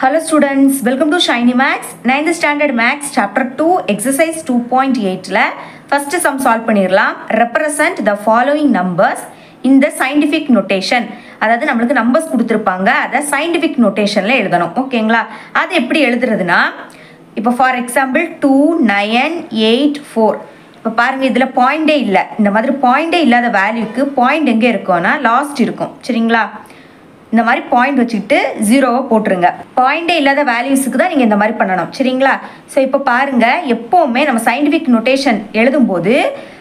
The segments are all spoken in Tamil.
Hello students, welcome to Shiny Max. 9th standard Max chapter 2 exercise 2.8ல first sum solve பண்ணிரலாம். Represent the following numbers in the scientific notation. அதாவது நம்மளுக்கு நம்பர்ஸ் கொடுத்துருப்பாங்க அதை சயின்டிஃபிக் நோட்டேஷனில் எழுதணும் ஓகேங்களா அது எப்படி எழுதுறதுன்னா இப்போ for example two nine eight four இப்போ பாருங்கள் இதில் பாயிண்டே இல்லை இந்த மாதிரி பாயிண்டே இல்லாத வேல்யூக்கு பாயிண்ட் எங்கே இருக்கும்னா லாஸ்ட் இருக்கும் சரிங்களா இந்த மாதிரி பாயிண்ட் வச்சுக்கிட்டு ஜீரோவை போட்டுருங்க பாயிண்டே இல்லாத வேல்யூஸுக்கு தான் நீங்கள் இந்த மாதிரி பண்ணணும் சரிங்களா ஸோ இப்போ பாருங்கள் எப்போவுமே நம்ம சயின்டிஃபிக் நொட்டேஷன் எழுதும்போது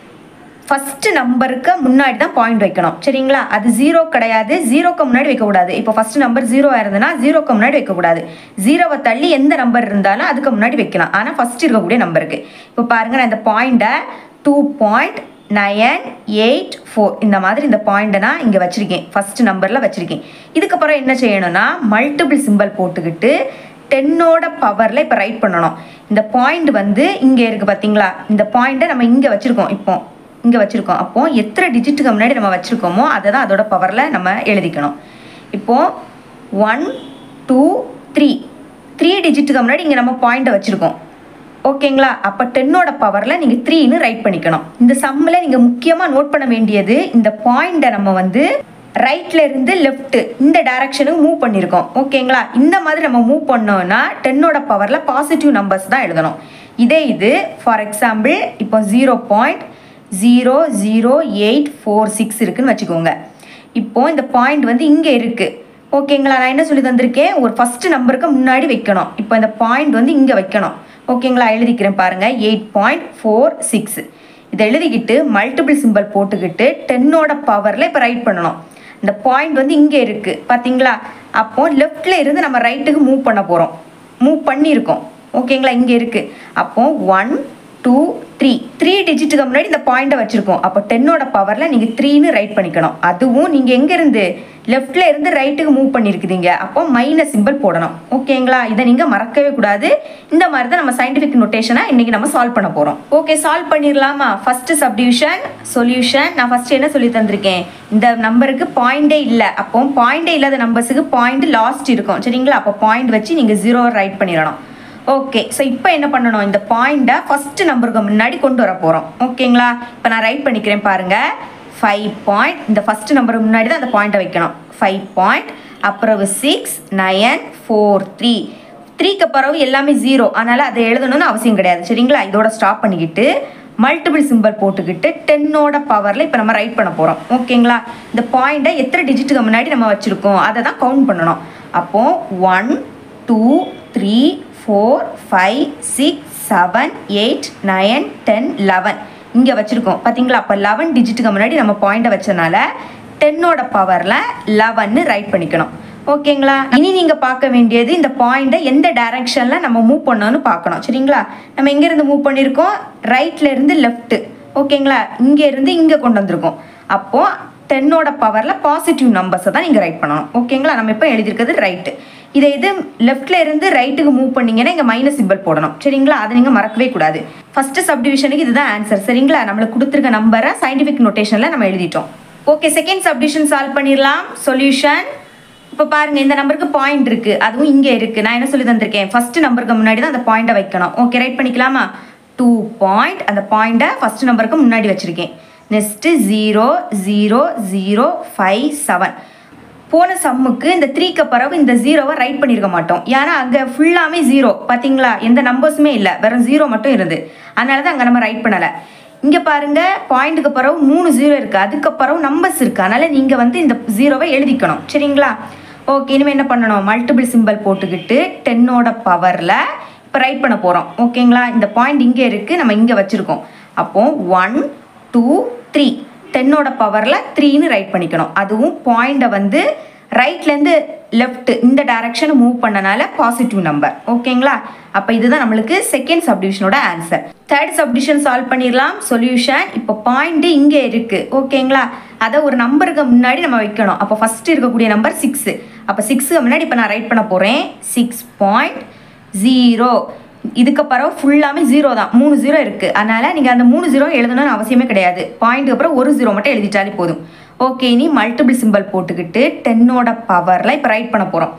ஃபஸ்ட்டு நம்பருக்கு முன்னாடி தான் பாயிண்ட் வைக்கணும் சரிங்களா அது ஜீரோ கிடையாது ஜீரோக்கு முன்னாடி வைக்கக்கூடாது இப்போ ஃபஸ்ட் நம்பர் ஜீரோ இருந்ததுன்னா ஜீரோக்கு முன்னாடி வைக்கக்கூடாது ஜீரோவை தள்ளி எந்த நம்பர் இருந்தாலும் அதுக்கு முன்னாடி வைக்கலாம் ஆனால் ஃபஸ்ட் இருக்கக்கூடிய நம்பருக்கு இப்போ பாருங்கள் நான் இந்த பாயிண்ட்டை two point nine eight four இந்த மாதிரி இந்த பாயிண்ட்டை நான் இங்கே வச்சுருக்கேன் ஃபஸ்ட் நம்பரில் வச்சுருக்கேன் இதுக்கப்புறம் என்ன செய்யணும்னா மல்டிபிள் சிம்பிள் போட்டுக்கிட்டு டென்னோட பவரில் இப்போ ரைட் பண்ணணும் இந்த பாயிண்ட் வந்து இங்கே இருக்குது பார்த்தீங்களா இந்த பாயிண்ட்டை நம்ம இங்கே வச்சுருக்கோம் இப்போ இங்கே வச்சுருக்கோம் அப்போ எத்தனை டிஜிட்டுக்கு முன்னாடி நம்ம வச்சுருக்கோமோ அதை தான் அதோட பவரில் நம்ம எழுதிக்கணும் இப்போது ஒன் டூ த்ரீ த்ரீ டிஜிட்டுக்கு முன்னாடி இங்கே நம்ம பாயிண்ட்டை வச்சுருக்கோம் ஓகேங்களா அப்போ டென்னோட பவரில் நீங்கள் த்ரீன்னு ரைட் பண்ணிக்கணும் இந்த சம்மில் நீங்கள் முக்கியமாக நோட் பண்ண வேண்டியது இந்த பாயிண்ட்டை நம்ம வந்து ரைட்ல இருந்து லெஃப்ட் இந்த டைரக்ஷனுக்கு மூவ் பண்ணியிருக்கோம் ஓகேங்களா இந்த மாதிரி நம்ம மூவ் பண்ணோம்னா டென்னோட பவரில் பாசிட்டிவ் நம்பர்ஸ் தான் எழுதணும் இதே இது ஃபார் எக்ஸாம்பிள் இப்போ zero point zero zero eight four six இருக்குன்னு வச்சுக்கோங்க இப்போ இந்த பாயிண்ட் வந்து இங்கே இருக்குது ஓகேங்களா நான் என்ன சொல்லி தந்திருக்கேன் ஒரு ஃபஸ்ட்டு நம்பருக்கு முன்னாடி வைக்கணும் இப்போ இந்த பாயிண்ட் வந்து இங்கே வைக்கணும் ஓகேங்களா எழுதிக்கிறேன் பாருங்கள் எயிட் பாயிண்ட் ஃபோர் சிக்ஸ் இதை எழுதிக்கிட்டு மல்டிபிள் சிம்பிள் போட்டுக்கிட்டு டென்னோட பவரில் இப்போ ரைட் பண்ணணும் இந்த பாயிண்ட் வந்து இங்கே இருக்குது பார்த்தீங்களா அப்போ லெஃப்டில் இருந்து நம்ம ரைட்டுக்கு மூவ் பண்ண போகிறோம் மூவ் பண்ணியிருக்கோம் ஓகேங்களா இங்கே இருக்குது அப்போ ஒன் டூ த்ரீ த்ரீ டிஜிட்டுக்கு முன்னாடி இந்த பாயிண்ட்டை வச்சுருக்கோம் அப்போ டென்னோட பவரில் நீங்கள் த்ரீன்னு ரைட் பண்ணிக்கணும் அதுவும் நீங்கள் எங்கேருந்து லெஃப்டில் இருந்து ரைட்டுக்கு மூவ் பண்ணியிருக்குதீங்க அப்போ மைனஸ் சிம்பிள் போடணும் ஓகேங்களா இதை நீங்கள் மறக்கவே கூடாது இந்த மாதிரி தான் நம்ம சயின்டிஃபிக் நொட்டேஷனை இன்றைக்கி நம்ம சால்வ் பண்ண போகிறோம் ஓகே சால்வ் பண்ணிடலாமா ஃபஸ்ட்டு சப்டிவிஷன் சொல்யூஷன் நான் ஃபஸ்ட்டு என்ன சொல்லி தந்திருக்கேன் இந்த நம்பருக்கு பாயிண்டே இல்லை அப்போ பாயிண்டே இல்லாத நம்பர்ஸுக்கு பாயிண்ட் லாஸ்ட் இருக்கும் சரிங்களா அப்போ பாயிண்ட் வச்சு நீங்கள் ஜீரோ ரைட் பண்ணிடணும் ஓகே ஸோ இப்போ என்ன பண்ணணும் இந்த பாயிண்ட்டை ஃபஸ்ட்டு நம்பருக்கு முன்னாடி கொண்டு வர போகிறோம் ஓகேங்களா இப்போ நான் ரைட் பண்ணிக்கிறேன் பாருங்கள் ஃபைவ் பாயிண்ட் இந்த ஃபஸ்ட்டு நம்பருக்கு முன்னாடி தான் அந்த பாயிண்ட்டை வைக்கணும் ஃபைவ் பாயிண்ட் அப்புறம் சிக்ஸ் நயன் ஃபோர் த்ரீ த்ரீக்கு பிறகு எல்லாமே ஜீரோ அதனால் அதை எழுதணும்னு அவசியம் கிடையாது சரிங்களா இதோட ஸ்டாப் பண்ணிக்கிட்டு மல்டிபிள் சிம்பிள் போட்டுக்கிட்டு டென்னோட பவரில் இப்போ நம்ம ரைட் பண்ண போகிறோம் ஓகேங்களா இந்த பாயிண்ட்டை எத்தனை டிஜிட்டுக்கு முன்னாடி நம்ம வச்சுருக்கோம் அதை தான் கவுண்ட் பண்ணணும் அப்போது one two three four five six seven eight nine ten eleven இங்கே வச்சுருக்கோம் பார்த்தீங்களா அப்போ லெவன் டிஜிட்டுக்கு முன்னாடி நம்ம பாயிண்ட்டை வச்சனால டென்னோட பவரில் லெவன்னு ரைட் பண்ணிக்கணும் ஓகேங்களா இனி நீங்கள் பார்க்க வேண்டியது இந்த பாயிண்ட்டை எந்த டைரக்ஷனில் நம்ம மூவ் பண்ணோன்னு பார்க்கணும் சரிங்களா நம்ம எங்கேருந்து மூவ் பண்ணியிருக்கோம் ரைட்ல இருந்து லெஃப்ட்டு ஓகேங்களா இங்கேருந்து இங்கே கொண்டு வந்திருக்கோம் அப்போது டென்னோட பவரில் பாசிட்டிவ் நம்பர்ஸை தான் நீங்கள் ரைட் பண்ணணும் ஓகேங்களா நம்ம இப்போ எழுதியிருக்கிறது ரைட்டு இதை இது லெஃப்ட்ல இருந்து ரைட்டுக்கு மூவ் பண்ணீங்கன்னா இங்கே மைனஸ் சிம்பிள் போடணும் சரிங்களா அதை நீங்கள் மறக்கவே கூடாது ஃபர்ஸ்ட் சப்டிவிஷனுக்கு இதுதான் ஆன்சர் சரிங்களா நம்மளுக்கு கொடுத்துருக்க நம்பரை சயின்டிஃபிக் நோட்டேஷனில் நம்ம எழுதிட்டோம் ஓகே செகண்ட் சப்டிவிஷன் சால்வ் பண்ணிடலாம் சொல்யூஷன் இப்போ பாருங்க இந்த நம்பருக்கு பாயிண்ட் இருக்கு அதுவும் இங்கே இருக்கு நான் என்ன சொல்லி தந்திருக்கேன் ஃபர்ஸ்ட் நம்பருக்கு முன்னாடி தான் அந்த பாயிண்ட்டை வைக்கணும் ஓகே ரைட் பண்ணிக்கலாமா டூ பாயிண்ட் அந்த பாயிண்ட்டை ஃபர்ஸ்ட் நம்பருக்கு முன்னாடி வச்சிருக்கேன் next zero zero zero five seven போன சம்முக்கு இந்த த்ரீக்கு பிறகு இந்த ஜீரோவை ரைட் பண்ணியிருக்க மாட்டோம் ஏன்னா அங்கே ஃபுல்லாமே ஜீரோ பார்த்தீங்களா எந்த நம்பர்ஸுமே இல்லை வெறும் ஜீரோ மட்டும் இருந்து அதனால தான் அங்கே நம்ம ரைட் பண்ணலை இங்கே பாருங்க பாயிண்ட்டுக்கு பிறகு மூணு ஜீரோ இருக்குது அதுக்கு பிறகு நம்பர்ஸ் இருக்குது அதனால் நீங்கள் வந்து இந்த ஜீரோவை எழுதிக்கணும் சரிங்களா ஓகே இனிமேல் என்ன பண்ணணும் மல்டிபிள் சிம்பிள் போட்டுக்கிட்டு டென்னோட பவரில் இப்போ ரைட் பண்ண போகிறோம் ஓகேங்களா இந்த பாயிண்ட் இங்கே இருக்குது நம்ம இங்கே வச்சுருக்கோம் அப்போது ஒன் டூ த்ரீ டென்னோட பவரில் த்ரீன்னு ரைட் பண்ணிக்கணும் அதுவும் பாயிண்ட்டை வந்து ரைட்லேருந்து லெஃப்ட் இந்த டைரக்ஷனை மூவ் பண்ணனால பாசிட்டிவ் நம்பர் ஓகேங்களா அப்போ இதுதான் நம்மளுக்கு செகண்ட் சப்டிவிஷனோட ஆன்சர் தேர்ட் சப்டிவிஷன் சால்வ் பண்ணிடலாம் சொல்யூஷன் இப்போ பாயிண்ட்டு இங்கே இருக்குது ஓகேங்களா அதை ஒரு நம்பருக்கு முன்னாடி நம்ம வைக்கணும் அப்போ ஃபஸ்ட்டு இருக்கக்கூடிய நம்பர் சிக்ஸு அப்போ சிக்ஸுக்கு முன்னாடி இப்போ நான் ரைட் பண்ண போகிறேன் சிக்ஸ் பாயிண்ட் ஜீரோ இதுக்கு பிறகு ஃபுல்லாமே ஜீரோ தான் மூணு ஜீரோ இருக்குது அதனால் நீங்கள் அந்த மூணு ஜீரோ எழுதணும்னு அவசியமே கிடையாது பாயிண்ட்டுக்கு அப்புறம் ஒரு ஜீரோ மட்டும் எழுதிட்டாலே போதும் ஓகே இனி மல்டிபிள் சிம்பிள் போட்டுக்கிட்டு டென்னோட பவரில் இப்போ ரைட் பண்ண போகிறோம்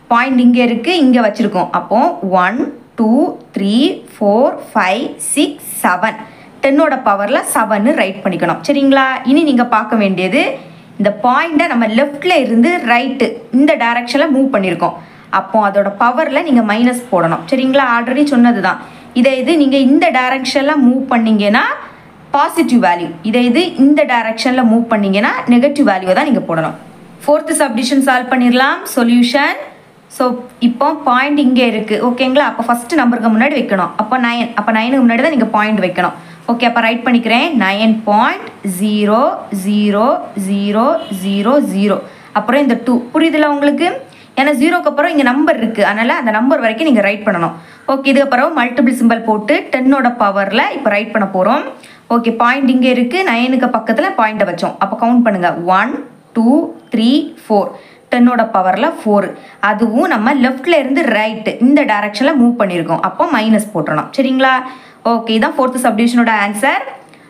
பாயிண்ட் இங்கே இருக்குது இங்கே வச்சுருக்கோம் அப்போ one two three four five six seven டென்னோட பவரில் செவன்னு ரைட் பண்ணிக்கணும் சரிங்களா இனி நீங்கள் பார்க்க வேண்டியது இந்த பாயிண்ட்டை நம்ம லெஃப்டில் இருந்து ரைட்டு இந்த டைரக்ஷனில் மூவ் பண்ணியிருக்கோம் அப்போ அதோட பவரில் நீங்கள் மைனஸ் போடணும் சரிங்களா ஆல்ரெடி சொன்னது தான் இதை இது நீங்கள் இந்த டைரக்ஷனில் மூவ் பண்ணீங்கன்னா பாசிட்டிவ் வேல்யூ இதை இது இந்த டைரக்ஷனில் மூவ் பண்ணீங்கன்னா நெகட்டிவ் வேல்யூவை தான் நீங்கள் போடணும் ஃபோர்த்து சப்டிஷன் சால்வ் பண்ணிடலாம் சொல்யூஷன் ஸோ இப்போ பாயிண்ட் இங்கே இருக்குது ஓகேங்களா அப்போ ஃபஸ்ட்டு நம்பருக்கு முன்னாடி வைக்கணும் அப்போ நயன் அப்போ நைனுக்கு முன்னாடி தான் நீங்கள் பாயிண்ட் வைக்கணும் ஓகே அப்போ ரைட் பண்ணிக்கிறேன் nine point zero zero zero zero zero அப்புறம் இந்த டூ புரியுதுல உங்களுக்கு ஏன்னா ஜீரோக்கு அப்புறம் இங்கே நம்பர் இருக்குது அதனால் அந்த நம்பர் வரைக்கும் நீங்கள் ரைட் பண்ணணும் ஓகே இதுக்கப்புறம் மல்டிபிள் சிம்பிள் போட்டு டென்னோட பவரில் இப்போ ரைட் பண்ண போகிறோம் ஓகே பாயிண்ட் இங்கே இருக்குது நயனுக்கு பக்கத்தில் பாயிண்ட்டை வச்சோம் அப்போ கவுண்ட் பண்ணுங்கள் ஒன் டூ த்ரீ ஃபோர் டென்னோட பவரில் ஃபோர் அதுவும் நம்ம லெஃப்டில் இருந்து ரைட்டு இந்த டைரக்ஷனில் மூவ் பண்ணியிருக்கோம் அப்போ மைனஸ் போட்டுறணும் சரிங்களா ஓகே இதான் ஃபோர்த்து சப்டிவிஷனோட ஆன்சர்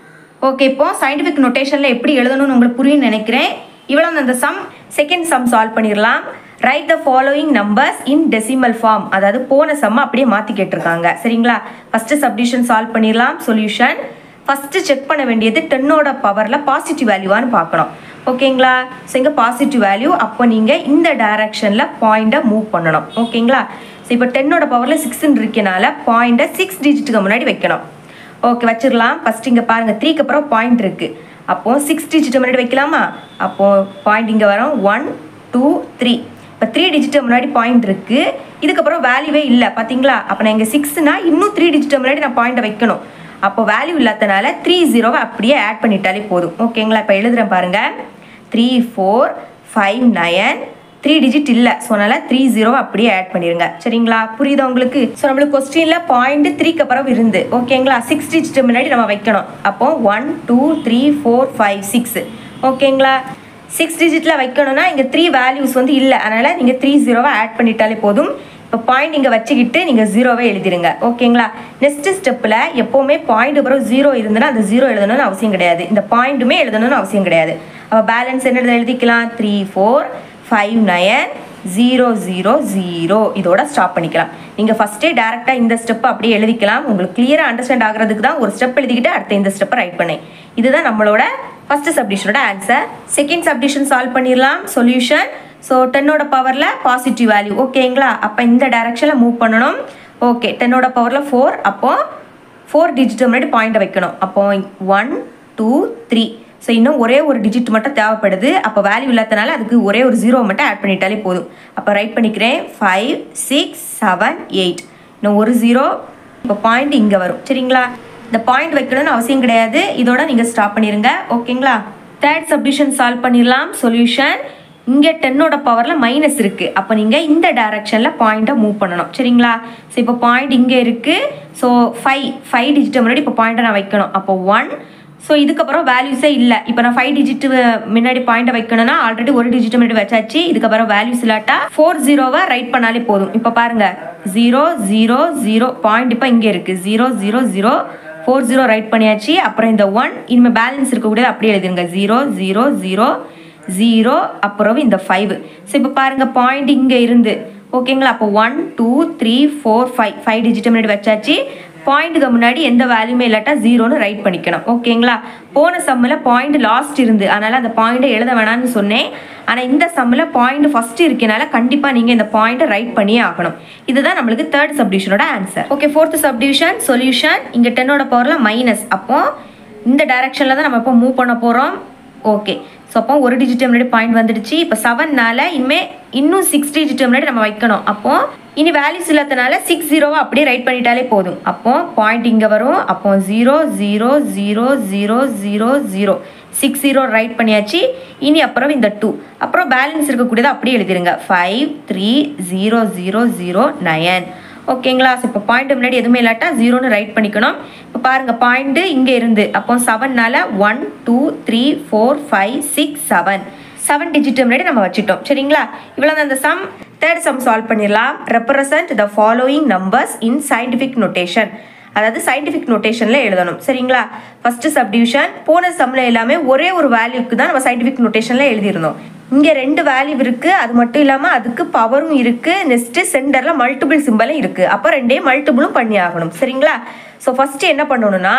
ஓகே இப்போ சயின்டிஃபிக் நொட்டேஷனில் எப்படி எழுதணும்னு உங்களுக்கு புரியும்னு நினைக்கிறேன் இவ்வளோ அந்த சம் செகண்ட் சம் சால்வ் பண்ணிடலாம் write the following numbers in decimal form அதாவது போன சம்மை அப்படியே மாற்றி கேட்டிருக்காங்க சரிங்களா ஃபஸ்ட்டு சப்டிஷன் சால்வ் பண்ணிடலாம் சொல்யூஷன் ஃபஸ்ட்டு செக் பண்ண வேண்டியது டென்னோட பவரில் பாசிட்டிவ் வேல்யூவான்னு பார்க்கணும் ஓகேங்களா ஸோ இங்கே பாசிட்டிவ் வேல்யூ அப்போ நீங்கள் இந்த டைரக்ஷனில் பாயிண்ட்டை மூவ் பண்ணணும் ஓகேங்களா ஸோ இப்போ டென்னோட பவரில் சிக்ஸ்ன்னு இருக்கனால பாயிண்ட்டை சிக்ஸ் டிஜிட்டுக்கு முன்னாடி வைக்கணும் ஓகே வச்சிடலாம் ஃபஸ்ட் இங்கே பாருங்கள் த்ரீக்கு அப்புறம் பாயிண்ட் இருக்குது அப்போது சிக்ஸ் டிஜிட் முன்னாடி வைக்கலாமா அப்போது பாயிண்ட் இங்கே வரும் ஒன் டூ த்ரீ இப்போ த்ரீ டிஜிட் முன்னாடி பாயிண்ட் இருக்குது இதுக்கப்புறம் வேல்யூவே இல்லை பார்த்தீங்களா அப்போ நான் இங்கே சிக்ஸ்னா இன்னும் த்ரீ டிஜிட் முன்னாடி நான் பாயிண்ட்டை வைக்கணும் அப்போ வேல்யூ இல்லாதனால த்ரீ ஜீரோவை அப்படியே ஆட் பண்ணிட்டாலே போதும் ஓகேங்களா இப்போ எழுதுகிறேன் பாருங்கள் three four five nine three digit இல்லை ஸோ அதனால் த்ரீ ஜீரோவை அப்படியே ஆட் பண்ணிடுங்க சரிங்களா புரியுதா உங்களுக்கு ஸோ நம்மளுக்கு கொஸ்டினில் பாயிண்ட் த்ரீக்கு அப்புறம் இருந்து ஓகேங்களா சிக்ஸ் டிஜிட் முன்னாடி நம்ம வைக்கணும் அப்போ one two three four five six ஓகேங்களா சிக்ஸ் டிஜிட்டில் வைக்கணும்னா இங்கே த்ரீ வேல்யூஸ் வந்து இல்லை அதனால் நீங்கள் த்ரீ ஜீரோவை ஆட் பண்ணிட்டாலே போதும் இப்போ பாயிண்ட் இங்கே வச்சுக்கிட்டு நீங்கள் ஜீரோவை எழுதிடுங்க ஓகேங்களா நெக்ஸ்ட் ஸ்டெப்பில் எப்போவுமே பாயிண்ட் அப்புறம் ஜீரோ இருந்ததுன்னா அந்த ஜீரோ எழுதணும்னு அவசியம் கிடையாது இந்த பாயிண்ட்டுமே எழுதணும்னு அவசியம் கிடையாது அப்போ பேலன்ஸ் என்ன எழுதிக்கலாம் three four five nine zero zero zero இதோட ஸ்டாப் பண்ணிக்கலாம் நீங்கள் ஃபஸ்ட்டே டேரெக்டாக இந்த ஸ்டெப்பை அப்படியே எழுதிக்கலாம் உங்களுக்கு கிளியராக அண்டர்ஸ்டாண்ட் ஆகிறதுக்கு தான் ஒரு ஸ்டெப் எழுதிக்கிட்டு அடுத்த இந்த ஸ்டெப்பை ரைட் பண்ணேன் இதுதான் நம்மளோட ஃபஸ்ட்டு சப்டிஷனோட ஆன்சர் செகண்ட் சப்டிஷன் சால்வ் பண்ணிடலாம் சொல்யூஷன் ஸோ டென்னோட பவரில் பாசிட்டிவ் வேல்யூ ஓகேங்களா அப்போ இந்த டைரக்ஷனில் மூவ் பண்ணணும் ஓகே டென்னோட பவரில் ஃபோர் அப்போது ஃபோர் டிஜிட் முன்னாடி பாயிண்ட்டை வைக்கணும் அப்போ ஒன் டூ த்ரீ ஸோ இன்னும் ஒரே ஒரு டிஜிட் மட்டும் தேவைப்படுது அப்போ வேல்யூ இல்லாதனால அதுக்கு ஒரே ஒரு ஜீரோ மட்டும் ஆட் பண்ணிட்டாலே போதும் அப்போ ரைட் பண்ணிக்கிறேன் ஃபைவ் சிக்ஸ் செவன் எயிட் இன்னும் ஒரு ஜீரோ இப்போ பாயிண்ட் இங்கே வரும் சரிங்களா இந்த பாயிண்ட் வைக்கணும்னு அவசியம் கிடையாது இதோட நீங்கள் ஸ்டாப் பண்ணிடுங்க ஓகேங்களா தேர்ட் சப்டிஷன் சால்வ் பண்ணிடலாம் சொல்யூஷன் இங்கே டென்னோட பவரில் மைனஸ் இருக்குது அப்போ நீங்கள் இந்த டைரக்ஷனில் பாயிண்ட்டை மூவ் பண்ணணும் சரிங்களா ஸோ இப்போ பாயிண்ட் இங்கே இருக்குது ஸோ ஃபைவ் ஃபைவ் டிஜிட் முன்னாடி இப்போ பாயிண்ட்டை நான் வைக்கணும் அப்போ ஒன் ஸோ இதுக்கப்புறம் வேல்யூஸே இல்லை இப்போ நான் ஃபைவ் டிஜிட் முன்னாடி பாயிண்ட்டை வைக்கணும்னா ஆல்ரெடி ஒரு டிஜிட் முன்னாடி வச்சாச்சு இதுக்கப்புறம் வேல்யூஸ் இல்லாட்டா ஃபோர் ஜீரோவை ரைட் பண்ணாலே போதும் இப்போ பாருங்க ஜீரோ ஜீரோ ஜீரோ பாயிண்ட் இப்போ இங்கே இருக்குது zero zero zero four zero write பண்ணியாச்சு அப்புறம் இந்த ஒன் இனிமேல் பேலன்ஸ் இருக்கக்கூடியது அப்படியே எழுதிருங்க ஜீரோ ஜீரோ ஜீரோ ஜீரோ அப்புறம் இந்த ஃபைவ் ஸோ இப்போ பாருங்கள் பாயிண்ட் இங்கே இருந்து ஓகேங்களா அப்போ one two three four five five digit முன்னாடி வச்சாச்சு பாயிண்ட்டுக்கு முன்னாடி எந்த வேல்யூமே இல்லாட்டா ஜீரோன்னு ரைட் பண்ணிக்கணும் ஓகேங்களா போன சம்மில் பாயிண்ட் லாஸ்ட் இருந்து அதனால் அந்த பாயிண்ட்டை எழுத வேணாம்னு சொன்னேன் ஆனால் இந்த சம்மில் பாயிண்ட் ஃபஸ்ட் இருக்கனால கண்டிப்பாக நீங்கள் இந்த பாயிண்ட்டை ரைட் பண்ணியே ஆகணும் இதுதான் நம்மளுக்கு third சப்டிவிஷனோட answer okay fourth subdivision solution இங்கே டென்னோட பவரில் மைனஸ் அப்போ இந்த டைரக்ஷனில் தான் நம்ம இப்போ மூவ் பண்ண போகிறோம் ஓகே ஸோ அப்போ ஒரு டிஜிட் முன்னாடி பாயிண்ட் வந்துடுச்சு இப்போ செவன்னால இனிமே இன்னும் சிக்ஸ் டிஜிட் முன்னாடி நம்ம வைக்கணும் அப்போ இனி வேல்யூஸ் இல்லாதனால சிக்ஸ் ஜீரோவை அப்படியே ரைட் பண்ணிட்டாலே போதும் அப்போ பாயிண்ட் இங்கே வரும் அப்போ zero zero zero zero zero zero six zero write பண்ணியாச்சு இனி அப்புறம் இந்த டூ அப்புறம் பேலன்ஸ் இருக்கக்கூடியதை அப்படியே எழுதிருங்க five three zero zero zero nine ஓகேங்களா ஸோ இப்போ பாயிண்ட் முன்னாடி எதுவுமே இல்லாட்டா ஜீரோன்னு ரைட் பண்ணிக்கணும் இப்போ பாருங்க பாயிண்ட் இங்கே இருந்து அப்போ செவன்னால one two three four five six seven seven digit முன்னாடி நம்ம வச்சுட்டோம் சரிங்களா இவ்வளோ அந்த சம் தேர்ட் சம் சால்வ் பண்ணிடலாம் represent the following numbers in scientific notation அதாவது சயின்டிஃபிக் நோட்டேஷனில் எழுதணும் சரிங்களா ஃபஸ்ட்டு சப்டிவிஷன் போன சம்மில் எல்லாமே ஒரே ஒரு வேல்யூக்கு தான் நம்ம சயின்டிஃபிக் நோட்டேஷனில் எழுதியிருந்தோம் இங்கே ரெண்டு வேல்யூ இருக்குது அது மட்டும் இல்லாமல் அதுக்கு பவரும் இருக்குது நெக்ஸ்ட்டு சென்டரில் மல்டிபிள் சிம்பிளும் இருக்குது அப்போ ரெண்டையும் மல்டிபிளும் பண்ணி ஆகணும் சரிங்களா ஸோ ஃபஸ்ட்டு என்ன பண்ணணும்னா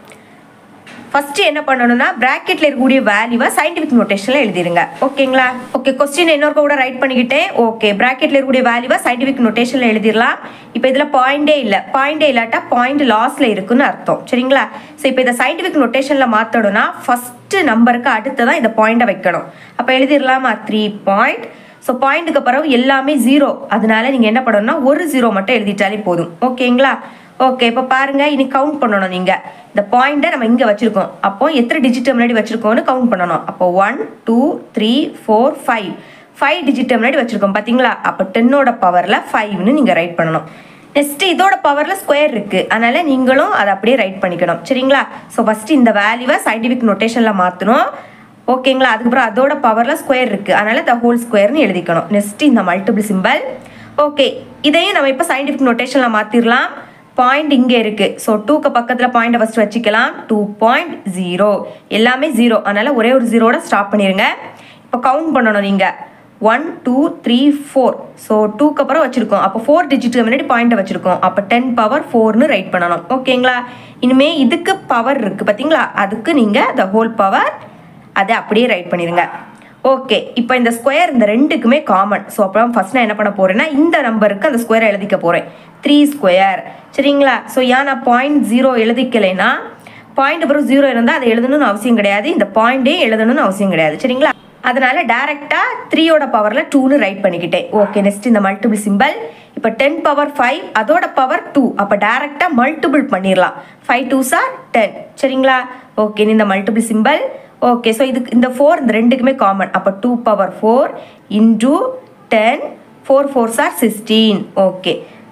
ஃபர்ஸ்ட் என்ன பண்ணணும்னா பிராக்கெட்ல இருக்கக்கூடிய வேல்யூவை சயின்டிஃபிக் நோட்டேஷன்ல எழுதிருங்க ஓகேங்களா ஓகே கொஸ்டின் இன்னொரு கூட ரைட் பண்ணிக்கிட்டேன் ஓகே பிராக்கெட்ல இருக்கக்கூடிய வேல்யூவை சயின்டிஃபிக் நோட்டேஷன்ல எழுதிடலாம் இப்போ இதுல பாயிண்டே இல்லை பாயிண்டே இல்லாட்டா பாயிண்ட் லாஸ்ல இருக்குன்னு அர்த்தம் சரிங்களா ஸோ இப்போ இதை சயின்டிஃபிக் நோட்டேஷன்ல மாத்தணும்னா ஃபர்ஸ்ட் நம்பருக்கு அடுத்ததான் இந்த பாயிண்டை வைக்கணும் அப்போ எழுதிடலாமா த்ரீ பாயிண்ட் ஸோ பாயிண்ட்டுக்கு பிறகு எல்லாமே ஜீரோ அதனால நீங்கள் என்ன பண்ணணும்னா ஒரு ஜீரோ மட்டும் எழுதிட்டாலே போதும் ஓகேங்களா ஓகே இப்போ பாருங்க இனி கவுண்ட் பண்ணணும் நீங்கள் இந்த பாயிண்ட்டை நம்ம இங்கே வச்சிருக்கோம் அப்போ எத்தனை டிஜிட் முன்னாடி வச்சிருக்கோம்னு கவுண்ட் பண்ணணும் அப்போ one two three four five five digit முன்னாடி வச்சிருக்கோம் பார்த்தீங்களா அப்போ டென்னோட பவரில் ஃபைவ்னு நீங்கள் ரைட் பண்ணணும் நெக்ஸ்ட் இதோட பவரில் ஸ்கொயர் இருக்கு அதனால நீங்களும் அதை அப்படியே ரைட் பண்ணிக்கணும் சரிங்களா ஸோ ஃபர்ஸ்ட் இந்த வேல்யூவை சயின்டிஃபிக் நோட்டேஷனில் மாற்றணும் ஓகேங்களா அதுக்கப்புறம் அதோட பவரில் ஸ்கொயர் இருக்கு அதனால த ஹோல் ஸ்கொயர்னு எழுதிக்கணும் நெக்ஸ்ட் இந்த மல்டிபிள் சிம்பல் ஓகே இதையும் நம்ம இப்போ சயின்டிஃபிக் நோட்டேஷனில் மாற்றிடலாம் பாயிண்ட் இங்கே இருக்கு ஸோ டூக்கு பக்கத்தில் பாயிண்ட்டை ஃபஸ்ட்டு வச்சுக்கலாம் டூ பாயிண்ட் ஜீரோ எல்லாமே ஜீரோ அதனால ஒரே ஒரு ஜீரோட ஸ்டாப் பண்ணிடுங்க இப்போ கவுண்ட் பண்ணணும் நீங்கள் one two three four so டூக்கு அப்புறம் வச்சுருக்கோம் அப்போ ஃபோர் டிஜிட்டுக்கு முன்னாடி பாயிண்ட்டை வச்சுருக்கோம் அப்போ டென் பவர் ஃபோர்னு ரைட் பண்ணணும் ஓகேங்களா இனிமே இதுக்கு பவர் இருக்குது பார்த்தீங்களா அதுக்கு நீங்கள் த ஹோல் பவர் அதை அப்படியே ரைட் பண்ணிடுங்க ஓகே இப்போ இந்த ஸ்கொயர் இந்த ரெண்டுக்குமே காமன் ஸோ அப்புறம் ஃபர்ஸ்ட் நான் என்ன பண்ண போறேன்னா இந்த நம்பருக்கு அந்த ஸ்கொயரை எழுதிக்க போகிறேன் த்ரீ ஸ்கொயர் சரிங்களா ஸோ ஏன் நான் பாயிண்ட் ஜீரோ எழுதிக்கலைன்னா பாயிண்ட் அப்புறம் ஜீரோ இருந்தால் அதை எழுதணும்னு அவசியம் கிடையாது இந்த பாயிண்டே எழுதணும்னு அவசியம் கிடையாது சரிங்களா அதனால டைரக்டா த்ரீயோட பவர்ல டூன்னு ரைட் பண்ணிக்கிட்டேன் ஓகே நெக்ஸ்ட் இந்த மல்டிபிள் சிம்பிள் இப்போ டென் பவர் ஃபைவ் அதோட பவர் டூ அப்போ டைரக்டா மல்டிபிள் பண்ணிடலாம் ஃபைவ் டூ சார் டென் சரிங்களா ஓகே இந்த மல்டிபிள் சிம்பிள் ஓகே ஸோ இதுக்கு இந்த ஃபோர் இந்த ரெண்டுக்குமே காமன் அப்போ two power four into ten four four are sixteen okay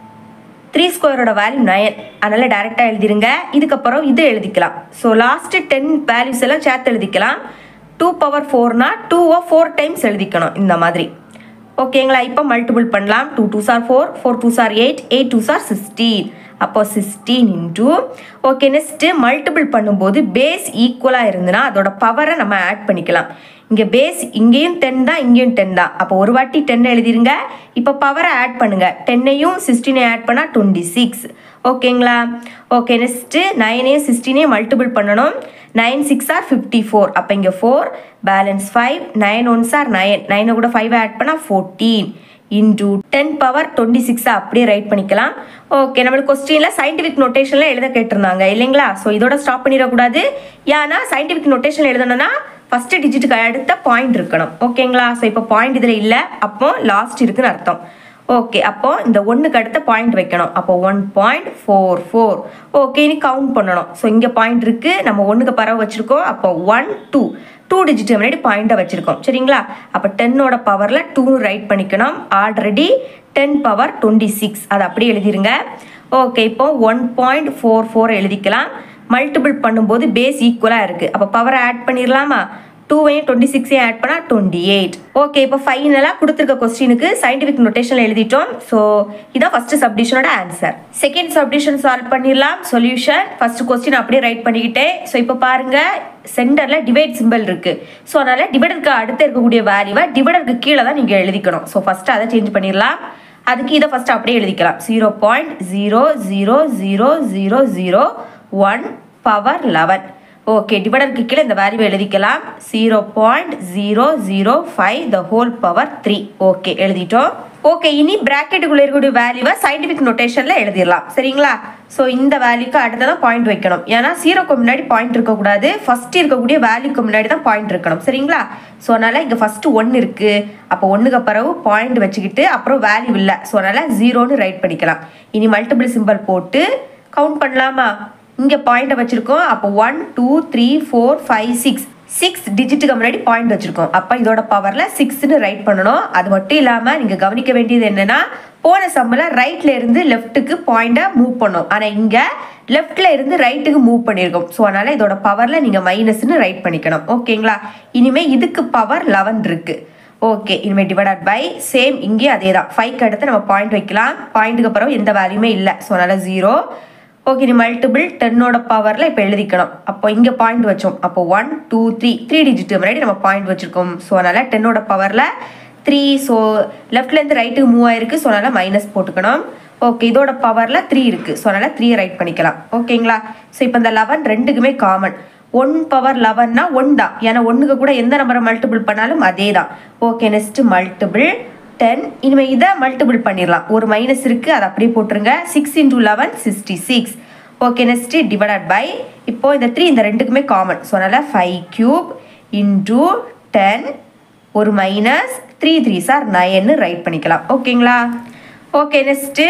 three ஸ்கொயரோட வேல்யூ நயன் அதனால் டேரெக்டாக எழுதிருங்க இதுக்கப்புறம் இது எழுதிக்கலாம் ஸோ லாஸ்ட்டு டென் வேல்யூஸ் எல்லாம் சேர்த்து எழுதிக்கலாம் டூ பவர் ஃபோர்னா டூவை ஃபோர் டைம்ஸ் எழுதிக்கணும் இந்த மாதிரி ஓகேங்களா இப்போ மல்டிபிள் பண்ணலாம் two two sir four four two are eight eight two are sixteen அப்போ sixteen into okay next multiple பண்ணும்போது பேஸ் ஈக்குவலாக இருந்துன்னா அதோட பவரை நம்ம ஆட் பண்ணிக்கலாம் இங்கே பேஸ் இங்கேயும் டென் தான் இங்கேயும் டென் தான் அப்போ ஒரு வாட்டி டென் எழுதிருங்க இப்போ பவரை ஆட் பண்ணுங்க டென்னையும் சிக்ஸ்டீனையும் ஆட் பண்ணால் டுவெண்ட்டி சிக்ஸ் ஓகேங்களா ஓகே நெக்ஸ்ட்டு நைனையும் சிக்ஸ்டீனையும் மல்டிபிள் பண்ணணும் nine six are fifty four அப்போ இங்கே four balance five nine ones are nine நைனை கூட ஃபைவ் ஆட் பண்ணால் fourteen into ten power twenty சிக்ஸை அப்படியே ரைட் பண்ணிக்கலாம் ஓகே நம்மளுக்கு கொஸ்டினில் சயின்டிஃபிக் நோட்டேஷனில் எழுத கேட்டிருந்தாங்க இல்லைங்களா ஸோ இதோட ஸ்டாப் பண்ணிடக்கூடாது ஏன்னா சயின்டிஃபிக் நோட்டேஷன் எழுதணும்னா ஃபஸ்ட்டு டிஜிட்டுக்கு அடுத்த பாயிண்ட் இருக்கணும் ஓகேங்களா ஸோ இப்போ பாயிண்ட் இதில் இல்லை அப்போ லாஸ்ட் இருக்குன்னு அர்த்தம் ஓகே அப்போ இந்த ஒன்றுக்கு அடுத்த பாயிண்ட் வைக்கணும் அப்போ one point four four okay இனி கவுண்ட் பண்ணணும் ஸோ இங்கே பாயிண்ட் இருக்குது நம்ம ஒன்றுக்கு பறவை வச்சுருக்கோம் அப்போ ஒன் டூ டூ டிஜிட் முன்னாடி பாயிண்ட்டை வச்சுருக்கோம் சரிங்களா அப்போ டென்னோட பவரில் டூன்னு ரைட் பண்ணிக்கணும் already ten power twenty six அதை அப்படியே எழுதிருங்க ஓகே இப்போ ஒன் பாயிண்ட் ஃபோர் ஃபோர் எழுதிக்கலாம் மல்டிபிள் பண்ணும்போது பேஸ் ஈக்குவலாக இருக்குது அப்போ பவரை ஆட் பண்ணிடலாமா டூவையும் டுவெண்ட்டி சிக்ஸையும் ஆட் பண்ணால் டுவெண்ட்டி எயிட் ஓகே இப்போ ஃபைனலாக கொடுத்துருக்க கொஸ்டினுக்கு சயின்டிஃபிக் நோட்டேஷனில் எழுதிட்டோம் ஸோ இதான் ஃபஸ்ட்டு சப்டிஷனோட ஆன்சர் செகண்ட் சப்டிஷன் சால்வ் பண்ணிடலாம் சொல்யூஷன் ஃபர்ஸ்ட் கொஸ்டின் அப்படியே ரைட் பண்ணிக்கிட்டேன் ஸோ இப்போ பாருங்க சென்டரில் டிவைட் சிம்பிள் இருக்குது ஸோ அதனால் டிவைடருக்கு அடுத்து இருக்கக்கூடிய வேல்யூவை டிவைடருக்கு கீழே தான் நீங்கள் எழுதிக்கணும் ஸோ ஃபஸ்ட்டு அதை சேஞ்ச் பண்ணிடலாம் அதுக்கு இதை ஃபஸ்ட்டு அப்படியே எழுதிக்கலாம் zero point zero zero zero zero zero one power eleven okay டிவைடருக்கு கீழே இந்த வேல்யூ எழுதிக்கலாம் zero point zero zero five the whole power three okay எழுதிட்டோம் ஓகே இனி பிராக்கெட்டுக்குள்ள இருக்கக்கூடிய வேல்யூவை சயின்டிஃபிக் நோட்டேஷனில் எழுதிடலாம் சரிங்களா ஸோ இந்த வேல்யூக்கு அடுத்ததான் பாயிண்ட் வைக்கணும் ஏன்னா ஜீரோக்கு முன்னாடி பாயிண்ட் இருக்கக்கூடாது ஃபர்ஸ்ட் இருக்கக்கூடிய வேல்யூக்கு முன்னாடி தான் பாயிண்ட் இருக்கணும் சரிங்களா ஸோ அதனால் இங்கே ஃபஸ்ட்டு ஒன்று இருக்குது அப்போ ஒன்றுக்கு பிறகு பாயிண்ட் வச்சுக்கிட்டு அப்புறம் வேல்யூ இல்லை ஸோ அதனால் ஜீரோன்னு ரைட் பண்ணிக்கலாம் இனி மல்டிபிள் சிம்பிள் போட்டு கவுண்ட் பண்ணலாமா இங்கே பாயிண்ட்டை வச்சுருக்கோம் அப்போ one two three four five six six டிஜிட்டுக்கு முன்னாடி பாயிண்ட் வச்சுருக்கோம் அப்போ இதோட பவரில் சிக்ஸ்னு ரைட் பண்ணணும் அது மட்டும் இல்லாமல் நீங்கள் கவனிக்க வேண்டியது என்னென்னா போன சம்மில் ரைட்ல இருந்து லெஃப்ட்டுக்கு பாயிண்ட்டை மூவ் பண்ணோம் ஆனால் இங்கே லெஃப்ட்ல இருந்து ரைட்டுக்கு மூவ் பண்ணியிருக்கோம் ஸோ அதனால் இதோட பவரில் நீங்கள் மைனஸ்னு ரைட் பண்ணிக்கணும் ஓகேங்களா இனிமேல் இதுக்கு பவர் லெவன் இருக்குது ஓகே இனிமேல் டிவைடட் பை சேம் இங்கே அதே தான் ஃபைவ்க்கு அடுத்து நம்ம பாயிண்ட் வைக்கலாம் பாயிண்ட்டுக்கு அப்புறம் எந்த வேல்யூமே இல்லை ஸோ அதனால் ஜீரோ ஓகே நீ மல்டிபிள் டென்னோட பவரில் இப்போ எழுதிக்கணும் அப்போ இங்கே பாயிண்ட் வச்சோம் அப்போ one two three three digit முன்னாடி நம்ம பாயிண்ட் வச்சுருக்கோம் ஸோ அதனால் டென்னோட பவரில் த்ரீ ஸோ லெஃப்ட்லேருந்து ரைட்டுக்கு மூவ் ஆயிருக்கு ஸோ அதனால் மைனஸ் போட்டுக்கணும் ஓகே இதோட பவரில் த்ரீ இருக்குது ஸோ அதனால் த்ரீ ரைட் பண்ணிக்கலாம் ஓகேங்களா ஸோ இப்போ இந்த லெவன் ரெண்டுக்குமே காமன் ஒன் பவர் லெவன்னா ஒன் தான் ஏன்னா ஒன்றுக்கு கூட எந்த நம்பரை மல்டிபிள் பண்ணாலும் அதே தான் ஓகே நெக்ஸ்ட் மல்டிபிள் டென் இனிமேல் இதை மல்டிபிள் பண்ணிடலாம் ஒரு மைனஸ் இருக்குது அதை அப்படியே போட்டுருங்க six into eleven sixty six okay next divided by இப்போ இந்த த்ரீ இந்த ரெண்டுக்குமே காமன் ஸோ அதனால் ஃபைவ் க்யூப் இன்டூ டென் ஒரு மைனஸ் த்ரீ த்ரீ சார் நயன்னு ரைட் பண்ணிக்கலாம் ஓகேங்களா okay next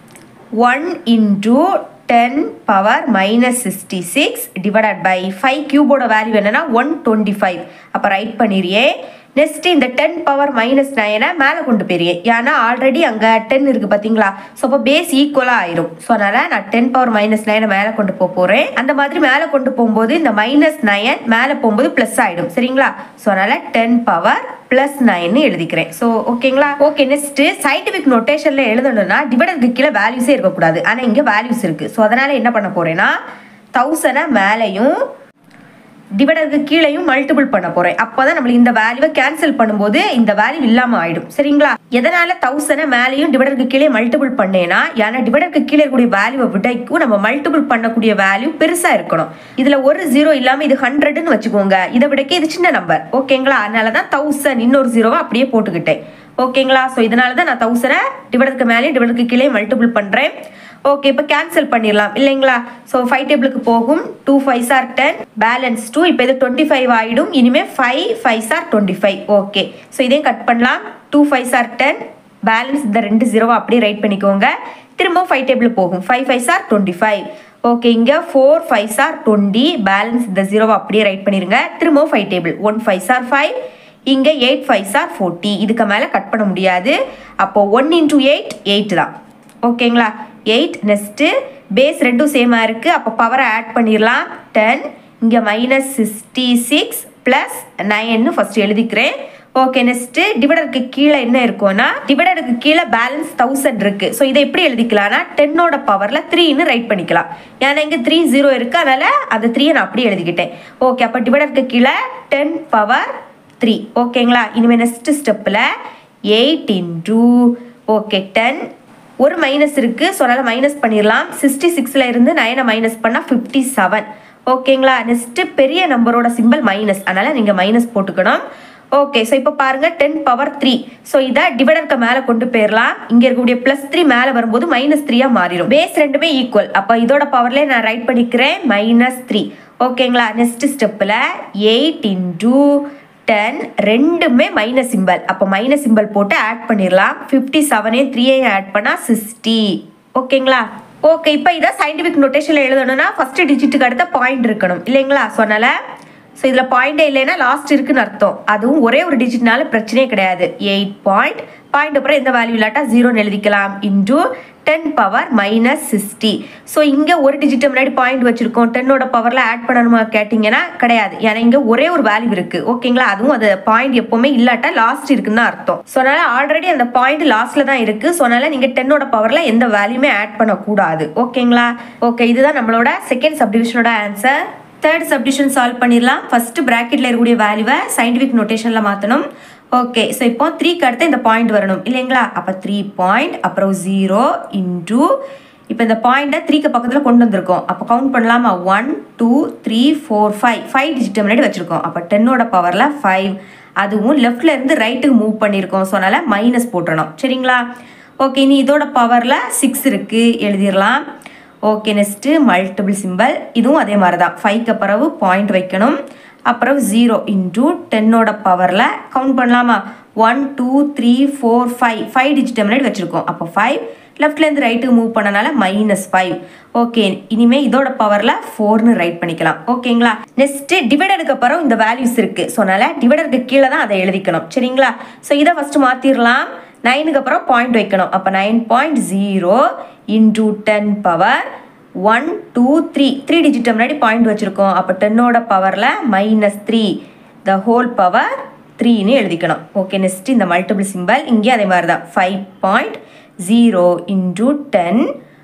one into ten power minus sixty six divided by five கியூபோட வேல்யூ என்னன்னா ஒன் டுவெண்ட்டி ஃபைவ் அப்போ ரைட் பண்ணிடுறியே நெக்ஸ்ட் இந்த டென் பவர் மைனஸ் நைனை மேலே கொண்டு போயிருயே ஏன்னா ஆல்ரெடி அங்கே டென் இருக்குது பார்த்தீங்களா ஸோ அப்போ பேஸ் ஈக்குவலாக ஆயிரும் ஸோ அதனால் நான் டென் பவர் மைனஸ் நைனை மேலே கொண்டு போக போகிறேன் அந்த மாதிரி மேலே கொண்டு போகும்போது இந்த மைனஸ் நயன் மேலே போகும்போது ப்ளஸ் ஆகிடும் சரிங்களா ஸோ அதனால் டென் பவர் ப்ளஸ் நைன்னு எழுதிக்கிறேன் ஸோ ஓகேங்களா ஓகே நெக்ஸ்ட் சயின்டிஃபிக் நோட்டேஷனில் எழுதணும்னா டிவைடருக்கு கீழே வேல்யூஸே இருக்கக்கூடாது ஆனால் இங்கே வேல்யூஸ் இருக்குது ஸோ அதனால் என்ன பண்ண போகிறேன்னா தௌசண்டை மேலேயும் டிவைடருக்கு கீழேயும் மல்டிபிள் பண்ண போறேன் அப்போதான் நம்மளுக்கு இந்த வேல்யூவை கேன்சல் பண்ணும்போது இந்த வேல்யூ இல்லாம ஆயிடும் சரிங்களா எதனால தௌசண்டை மேலேயும் டிவைடருக்கு கீழே மல்டிபிள் பண்ணேன்னா ஏன்னா டிவைடருக்கு கீழே இருக்கக்கூடிய வேல்யூவை விடைக்கும் நம்ம மல்டிபிள் பண்ணக்கூடிய வேல்யூ பெருசா இருக்கணும் இதுல ஒரு ஜீரோ இல்லாம இது ஹண்ட்ரட்னு வச்சுக்கோங்க இதை விடக்கே இது சின்ன நம்பர் ஓகேங்களா அதனால தான் தௌசண்ட் இன்னொரு ஜீரோவை அப்படியே போட்டுக்கிட்டேன் ஓகேங்களா ஸோ இதனால தான் நான் தௌசண்டை டிவைடருக்கு மேலேயும் டிவைடருக்கு கீழே மல்டிபிள் பண்ணுறேன் ஓகே இப்போ கேன்சல் பண்ணிடலாம் இல்லைங்களா ஸோ ஃபைவ் டேபிளுக்கு போகும் two five are ten balance two இப்போ இது டுவெண்ட்டி ஃபைவ் ஆகிடும் இனிமேல் five five are twenty five okay so இதையும் கட் பண்ணலாம் two five are ten balance இந்த ரெண்டு ஜீரோவை அப்படியே ரைட் பண்ணிக்கோங்க திரும்ப ஃபைவ் டேபிள் போகும் five five are twenty five okay இங்கே four five are twenty balance இந்த ஜீரோவை அப்படியே ரைட் பண்ணிடுங்க திரும்ப five table one five are five இங்கே எயிட் ஃபைவ் சார் ஃபோர்ட்டி இதுக்கு மேலே கட் பண்ண முடியாது அப்போ ஒன் இன்டூ எயிட் எயிட் தான் ஓகேங்களா எயிட் நெக்ஸ்ட்டு பேஸ் ரெண்டும் சேமாக இருக்குது அப்போ பவரை ஆட் பண்ணிடலாம் டென் இங்கே மைனஸ் சிக்ஸ்டி சிக்ஸ் ப்ளஸ் நைன்னு ஃபஸ்ட்டு எழுதிக்கிறேன் ஓகே நெக்ஸ்ட்டு டிவைடருக்கு கீழே என்ன இருக்கும்னா டிவைடருக்கு கீழே பேலன்ஸ் தௌசண்ட் இருக்குது ஸோ இதை எப்படி எழுதிக்கலாம்னா டென்னோட பவரில் த்ரீன்னு ரைட் பண்ணிக்கலாம் ஏன்னா இங்கே த்ரீ ஜீரோ இருக்குது அதனால் அந்த த்ரீயை நான் அப்படியே எழுதிக்கிட்டேன் ஓகே அப்போ டிவைடருக்கு கீழே டென் பவர் த்ரீ ஓகேங்களா இனிமேல் நெக்ஸ்ட் ஸ்டெப்பில் எயிட் இன்டூ ஓகே டென் ஒரு மைனஸ் இருக்குது ஸோ அதனால் மைனஸ் பண்ணிடலாம் சிக்ஸ்டி சிக்ஸில் இருந்து நைனை மைனஸ் பண்ணால் ஃபிஃப்டி செவன் ஓகேங்களா நெக்ஸ்ட்டு பெரிய நம்பரோட சிம்பிள் மைனஸ் அதனால் நீங்கள் மைனஸ் போட்டுக்கணும் ஓகே ஸோ இப்போ பாருங்க டென் பவர் த்ரீ ஸோ இதை டிவைடருக்கு மேலே கொண்டு போயிடலாம் இங்கே இருக்கக்கூடிய ப்ளஸ் த்ரீ மேலே வரும்போது மைனஸ் த்ரீயாக மாறிடும் பேஸ் ரெண்டுமே ஈக்குவல் அப்போ இதோட பவர்லேயே நான் ரைட் பண்ணிக்கிறேன் மைனஸ் த்ரீ ஓகேங்களா நெக்ஸ்ட் ஸ்டெப்பில் எயிட் இன்டூ டென் ரெண்டுமே மைனஸ் சிம்பல் அப்போ மைனஸ் சிம்பல் போட்டு ஆட் பண்ணிடலாம் ஃபிஃப்டி செவனையும் த்ரீயையும் ஆட் பண்ணால் சிக்ஸ்டி ஓகேங்களா ஓகே இப்போ இதை சயின்டிஃபிக் நோட்டேஷனில் எழுதணும்னா ஃபர்ஸ்ட் டிஜிட்டுக்கு அடுத்த பாயிண்ட் இருக்கணும் இல்லைங்களா ஸோ அதனால் ஸோ இதில் பாயிண்டே இல்லைன்னா லாஸ்ட் இருக்குன்னு அர்த்தம் அதுவும் ஒரே ஒரு டிஜிட்னால பிரச்சனையே கிடையாது எயிட் பாயிண்ட் பாயிண்ட் அப்புறம் எந்த வேல்யூ இல்லாட்டா ஜீரோன்னு எழுதிக்கலாம் into ten power minus sixty so இங்கே ஒரு டிஜிட் முன்னாடி பாயிண்ட் வச்சுருக்கோம் டென்னோட பவரில் ஆட் பண்ணணுமா கேட்டிங்கன்னா கிடையாது ஏன்னா இங்கே ஒரே ஒரு வேல்யூ இருக்குது ஓகேங்களா அதுவும் அது பாயிண்ட் எப்போவுமே இல்லாட்டா லாஸ்ட் இருக்குன்னு தான் அர்த்தம் ஸோ அதனால் ஆல்ரெடி அந்த பாயிண்ட் லாஸ்ட்டில் தான் இருக்குது ஸோ அதனால் நீங்கள் டென்னோட பவரில் எந்த வேல்யூமே ஆட் பண்ணக்கூடாது ஓகேங்களா ஓகே இதுதான் நம்மளோட செகண்ட் சப்டிவிஷனோட ஆன்சர் தேர்ட் சப்டிஷன் சால்வ் பண்ணிடலாம் ஃபர்ஸ்ட் ப்ராக்கெட்டில் இருக்கக்கூடிய வேல்யூவை சயின்டிஃபிக் நோட்டேஷனில் மாற்றணும் ஓகே ஸோ இப்போ த்ரீக்கு அடுத்து இந்த பாயிண்ட் வரணும் இல்லைங்களா அப்போ த்ரீ பாயிண்ட் அப்புறம் ஜீரோ இன்டூ இப்போ இந்த பாயிண்ட்டை த்ரீக்கு பக்கத்தில் கொண்டு வந்திருக்கோம் அப்போ கவுண்ட் பண்ணலாமா one two three four five five digit முன்னாடி வச்சுருக்கோம் அப்போ டென்னோட பவரில் ஃபைவ் அதுவும் லெஃப்ட்ல இருந்து ரைட்டுக்கு மூவ் பண்ணியிருக்கோம் ஸோ அதனால் மைனஸ் போட்டுறணும் சரிங்களா ஓகே இனி இதோட பவரில் சிக்ஸ் இருக்குது எழுதிடலாம் ஓகே நெக்ஸ்ட்டு மல்டிபிள் சிம்பிள் இதுவும் அதே மாதிரி தான் ஃபைவ்க்கு பிறகு பாயிண்ட் வைக்கணும் அப்புறம் ஜீரோ இன்டூ டென்னோட பவரில் கவுண்ட் பண்ணலாமா one two three four five five digit முன்னாடி வச்சுருக்கோம் அப்போ ஃபைவ் லெஃப்ட்லேருந்து ரைட்டுக்கு மூவ் பண்ணனால மைனஸ் ஃபைவ் ஓகே இனிமேல் இதோட பவரில் ஃபோர்னு ரைட் பண்ணிக்கலாம் ஓகேங்களா நெக்ஸ்ட்டு டிவைடருக்கு அப்புறம் இந்த வேல்யூஸ் இருக்குது ஸோ அதனால் டிவைடருக்கு கீழே தான் அதை எழுதிக்கணும் சரிங்களா ஸோ இதை ஃபஸ்ட்டு மாற்றிடலாம் நைனுக்கு அப்புறம் பாயிண்ட் வைக்கணும் அப்போ nine point zero into ten power one two three three digit முன்னாடி பாயிண்ட் வச்சுருக்கோம் அப்போ டென்னோட பவரில் minus three the whole power த்ரீன்னு எழுதிக்கணும் ஓகே நெக்ஸ்ட் இந்த மல்டிபிள் சிம்பிள் இங்கே அதே மாதிரி தான் five point zero into ten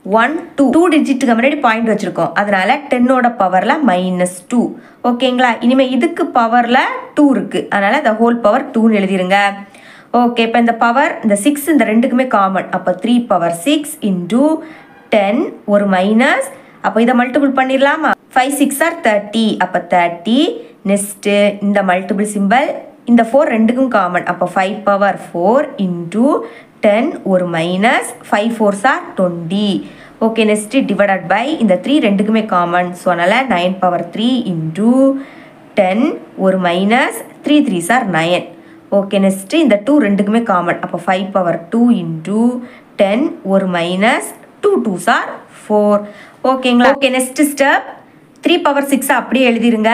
one two two டிஜிட்டுக்கு முன்னாடி பாயிண்ட் வச்சுருக்கோம் அதனால டென்னோட பவரில் மைனஸ் டூ ஓகேங்களா இனிமேல் இதுக்கு பவரில் டூ இருக்குது அதனால் the ஹோல் பவர் டூன்னு எழுதிருங்க ஓகே இப்போ இந்த பவர் இந்த சிக்ஸ் இந்த ரெண்டுக்குமே காமன் அப்போ three power six into ten ஒரு மைனஸ் அப்போ இதை மல்டிபிள் பண்ணிடலாமா ஃபைவ் சிக்ஸ் ஆர் தேர்ட்டி அப்போ தேர்ட்டி நெக்ஸ்ட்டு இந்த மல்டிபிள் சிம்பல் இந்த ஃபோர் ரெண்டுக்கும் காமன் அப்போ five power four into ten ஒரு minus five fours are twenty okay next divided by இந்த த்ரீ ரெண்டுக்குமே காமன் ஸோ அதனால் nine power three into ten ஒரு minus three three are nine okay next இந்த டூ ரெண்டுக்குமே காமன் அப்போ five power two into ten ஒரு minus two two sir four ஓகேங்களா okay next step three power சிக்ஸை அப்படியே எழுதிருங்க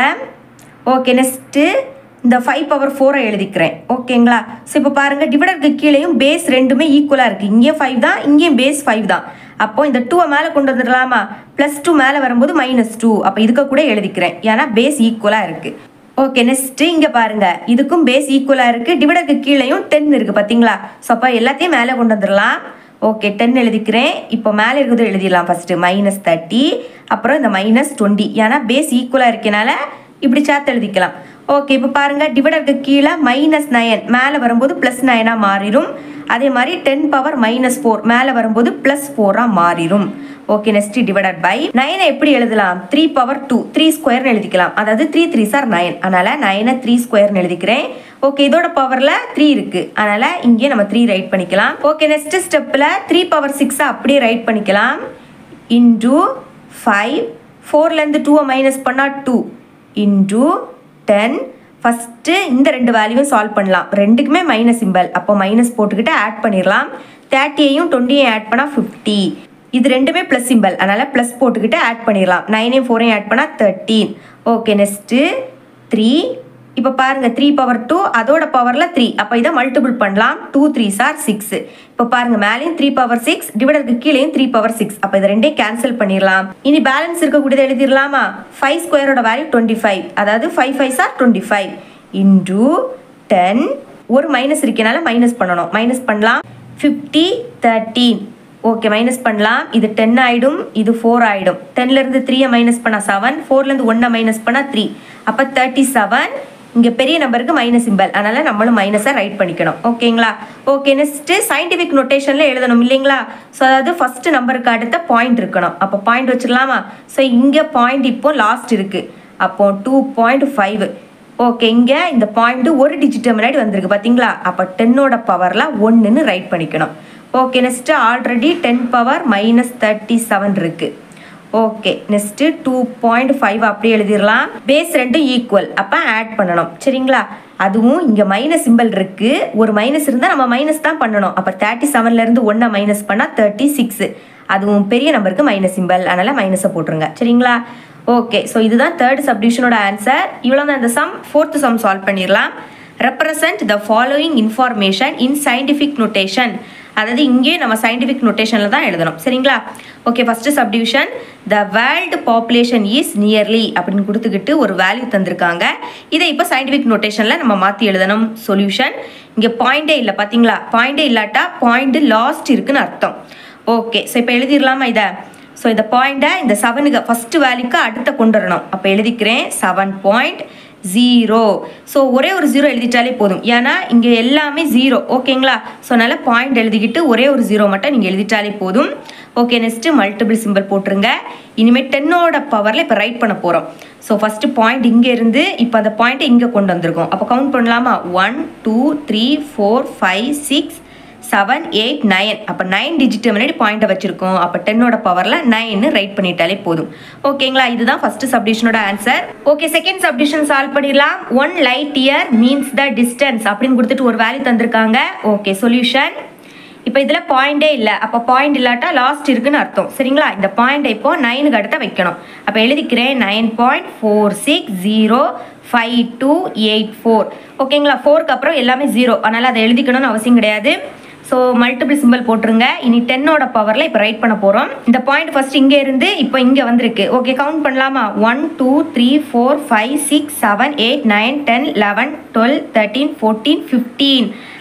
ஓகே நெக்ஸ்ட்டு இந்த ஃபைவ் பவர் ஃபோரை எழுதிக்கிறேன் ஓகேங்களா ஸோ இப்போ பாருங்கள் டிவிடருக்கு கீழேயும் பேஸ் ரெண்டுமே ஈக்குவலாக இருக்குது இங்கேயும் ஃபைவ் தான் இங்கேயும் பேஸ் ஃபைவ் தான் அப்போ இந்த டூவை மேலே கொண்டு வந்துடலாமா ப்ளஸ் டூ மேலே வரும்போது மைனஸ் டூ அப்போ இதுக்கு கூட எழுதிக்கிறேன் ஏன்னா பேஸ் ஈக்குவலாக இருக்குது ஓகே நெக்ஸ்ட் இங்கே பாருங்க இதுக்கும் பேஸ் ஈக்குவலாக இருக்குது டிவிடருக்கு கீழேயும் டென் இருக்குது பார்த்தீங்களா ஸோ அப்போ எல்லாத்தையும் மேலே கொண்டு வந்துடலாம் ஓகே டென் எழுதிக்கிறேன் இப்போ மேலே இருக்கிறது எழுதிடலாம் ஃபஸ்ட்டு மைனஸ் தேர்ட்டி அப்புறம் இந்த மைனஸ் டுவெண்ட்டி ஏன்னா பேஸ் ஈக்குவலாக இருக்கனால இப்படி சேர்த்து எழுதிக்கலாம் ஓகே இப்போ பாருங்கள் டிவிடருக்கு கீழே மைனஸ் நயன் மேலே வரும்போது ப்ளஸ் நயனாக மாறிடும் அதே மாதிரி டென் பவர் மைனஸ் ஃபோர் மேலே வரும்போது ப்ளஸ் ஃபோராக மாறிடும் ஓகே நெக்ஸ்ட் டிவைடட் பை நைனை எப்படி எழுதலாம் த்ரீ பவர் டூ த்ரீ ஸ்கொயர்னு எழுதிக்கலாம் அதாவது த்ரீ த்ரீ சார் நைன் அதனால் நைனை த்ரீ ஸ்கொயர்னு எழுதிக்கிறேன் ஓகே இதோட பவரில் த்ரீ இருக்குது அதனால் இங்கே நம்ம த்ரீ ரைட் பண்ணிக்கலாம் ஓகே நெக்ஸ்ட் ஸ்டெப்பில் த்ரீ பவர் சிக்ஸை அப்படியே ரைட் பண்ணிக்கலாம் இன்டூ ஃபைவ் ஃபோர்லேருந்து டூவை மைனஸ் பண்ணால் டூ இன்டூ டென் ஃபஸ்ட்டு இந்த ரெண்டு வேல்யூவும் சால்வ் பண்ணலாம் ரெண்டுக்குமே மைனஸ் சிம்பல் அப்போ மைனஸ் போட்டுக்கிட்டு ஆட் பண்ணிடலாம் தேர்ட்டியையும் டுவெண்ட்டியும் ஆட் பண்ணால் ஃபிஃப்டி இது ரெண்டுமே ப்ளஸ் சிம்பல் அதனால் ப்ளஸ் போட்டுக்கிட்டு ஆட் பண்ணிடலாம் நைனையும் ஃபோரையும் ஆட் பண்ணால் தேர்ட்டீன் ஓகே நெக்ஸ்ட்டு த்ரீ இப்போ பாருங்கள் த்ரீ பவர் டூ அதோட பவரில் த்ரீ அப்போ இதை மல்டிபிள் பண்ணலாம் டூ த்ரீ சார் சிக்ஸ் இப்போ பாருங்கள் மேலேயும் த்ரீ பவர் சிக்ஸ் டிவைடருக்கு கீழேயும் த்ரீ பவர் சிக்ஸ் அப்போ இதை ரெண்டே கேன்சல் பண்ணிடலாம் இனி பேலன்ஸ் இருக்கக்கூடியதை எழுதிடலாமா ஃபைவ் ஸ்கொயரோட வேல்யூ டுவெண்ட்டி ஃபைவ் அதாவது five five are twenty five into ten ஒரு மைனஸ் இருக்கனால மைனஸ் பண்ணணும் மைனஸ் பண்ணலாம் ஃபிஃப்டி தேர்ட்டீன் ஓகே மைனஸ் பண்ணலாம் இது டென் ஆகிடும் இது ஃபோர் ஆகிடும் டென்லேருந்து த்ரீயை மைனஸ் பண்ணால் செவன் ஃபோர்லேருந்து ஒன்றை மைனஸ் பண்ணால் த்ரீ அப்போ தேர்ட்டி செவன் இங்கே பெரிய நம்பருக்கு மைனஸ் சிம்பல் அதனால் நம்மளும் மைனஸை ரைட் பண்ணிக்கணும் ஓகேங்களா ஓகே நெக்ஸ்ட்டு சயின்டிஃபிக் நொட்டேஷனில் எழுதணும் இல்லைங்களா ஸோ அதாவது ஃபஸ்ட்டு நம்பருக்கு அடுத்த பாயிண்ட் இருக்கணும் அப்போ பாயிண்ட் வச்சிடலாமா ஸோ இங்கே பாயிண்ட் இப்போ லாஸ்ட் இருக்குது அப்போ டூ பாயிண்ட் ஃபைவ் ஓகே இங்கே இந்த பாயிண்ட் ஒரு டிஜிட் முன்னாடி வந்திருக்கு பார்த்தீங்களா அப்போ டென்னோட பவரில் ஒன்றுன்னு ரைட் பண்ணிக்கணும் okay next already ten power minus thirty seven இருக்குது okay next two point five அப்படியே எழுதிடலாம் பேஸ் ரெண்டும் ஈக்குவல் அப்போ ஆட் பண்ணணும் சரிங்களா அதுவும் இங்கே மைனஸ் சிம்பிள் இருக்குது ஒரு மைனஸ் இருந்தால் நம்ம மைனஸ் தான் பண்ணணும் அப்போ தேர்ட்டி செவன்லேருந்து ஒன்றை மைனஸ் பண்ணால் தேர்ட்டி சிக்ஸு அதுவும் பெரிய நம்பருக்கு மைனஸ் சிம்பிள் அதனால் மைனஸை போட்டுருங்க சரிங்களா ஓகே ஸோ இதுதான் தேர்ட் சப்டிஷனோட ஆன்சர் இவ்வளோ தான் இந்த சம் ஃபோர்த்து சம் சால்வ் பண்ணிடலாம் represent the following information in scientific notation அதாவது இங்கே நம்ம சயின்டிஃபிக் நொட்டேஷனில் தான் எழுதணும் சரிங்களா okay first subdivision the world population is nearly அப்படின்னு கொடுத்துக்கிட்டு ஒரு வேல்யூ தந்திருக்காங்க இதை இப்போ சயின்டிஃபிக் நொட்டேஷனில் நம்ம மாற்றி எழுதணும் சொல்யூஷன் இங்கே பாயிண்டே இல்லை பார்த்தீங்களா பாயிண்டே இல்லாட்டா பாயிண்ட் லாஸ்ட் இருக்குன்னு அர்த்தம் ஓகே ஸோ இப்போ எழுதிடலாமா இதை ஸோ இந்த பாயிண்ட்டை இந்த செவனுக்கு ஃபஸ்ட்டு வேல்யூக்கு அடுத்த கொண்டு வரணும் அப்போ எழுதிக்கிறேன் செவன் பாயிண்ட் ஜீரோ ஸோ ஒரே ஒரு ஜீரோ எழுதிட்டாலே போதும் ஏன்னா இங்கே எல்லாமே ஜீரோ ஓகேங்களா ஸோ அதனால் பாயிண்ட் எழுதிக்கிட்டு ஒரே ஒரு ஜீரோ மட்டும் நீங்கள் எழுதிட்டாலே போதும் ஓகே நெக்ஸ்ட்டு மல்டிபிள் சிம்பிள் போட்டுருங்க இனிமேல் டென்னோட பவரில் இப்போ ரைட் பண்ண போகிறோம் ஸோ ஃபஸ்ட்டு பாயிண்ட் இங்கே இருந்து இப்போ அந்த பாயிண்ட்டை இங்கே கொண்டு வந்திருக்கோம் அப்போ கவுண்ட் பண்ணலாமா one two three four five six seven eight nine அப்போ நைன் டிஜிட் முன்னாடி பாயிண்ட்டை வச்சிருக்கோம் அப்போ டென்னோட பவரில் நைன்னு ரைட் பண்ணிட்டாலே போதும் ஓகேங்களா இதுதான் ஃபர்ஸ்ட் சப்டிஷனோட answer okay second subdivision solve பண்ணிடலாம் one light year means the distance அப்படின்னு கொடுத்துட்டு ஒரு வேல்யூ தந்திருக்காங்க ஓகே சொல்யூஷன் இப்போ இதில் பாயிண்டே இல்லை அப்போ பாயிண்ட் இல்லாட்டா லாஸ்ட் இருக்குன்னு அர்த்தம் சரிங்களா இந்த பாயிண்டை இப்போ நைனுக்கு அடுத்த வைக்கணும் அப்போ எழுதிக்கிறேன் nine point four six zero five two eight four ஓகேங்களா ஃபோருக்கு அப்புறம் எல்லாமே ஜீரோ அதனால் அதை எழுதிக்கணும்னு அவசியம் கிடையாது ஸோ மல்டிபிள் சிம்பிள் போட்டுருங்க இனி டென்னோட பவரில் இப்போ ரைட் பண்ண போகிறோம் இந்த பாயிண்ட் ஃபர்ஸ்ட் இங்கே இருந்து இப்போ இங்கே வந்திருக்கு ஓகே கவுண்ட் பண்ணலாமா one two three four five six seven eight nine ten eleven twelve thirteen fourteen fifteen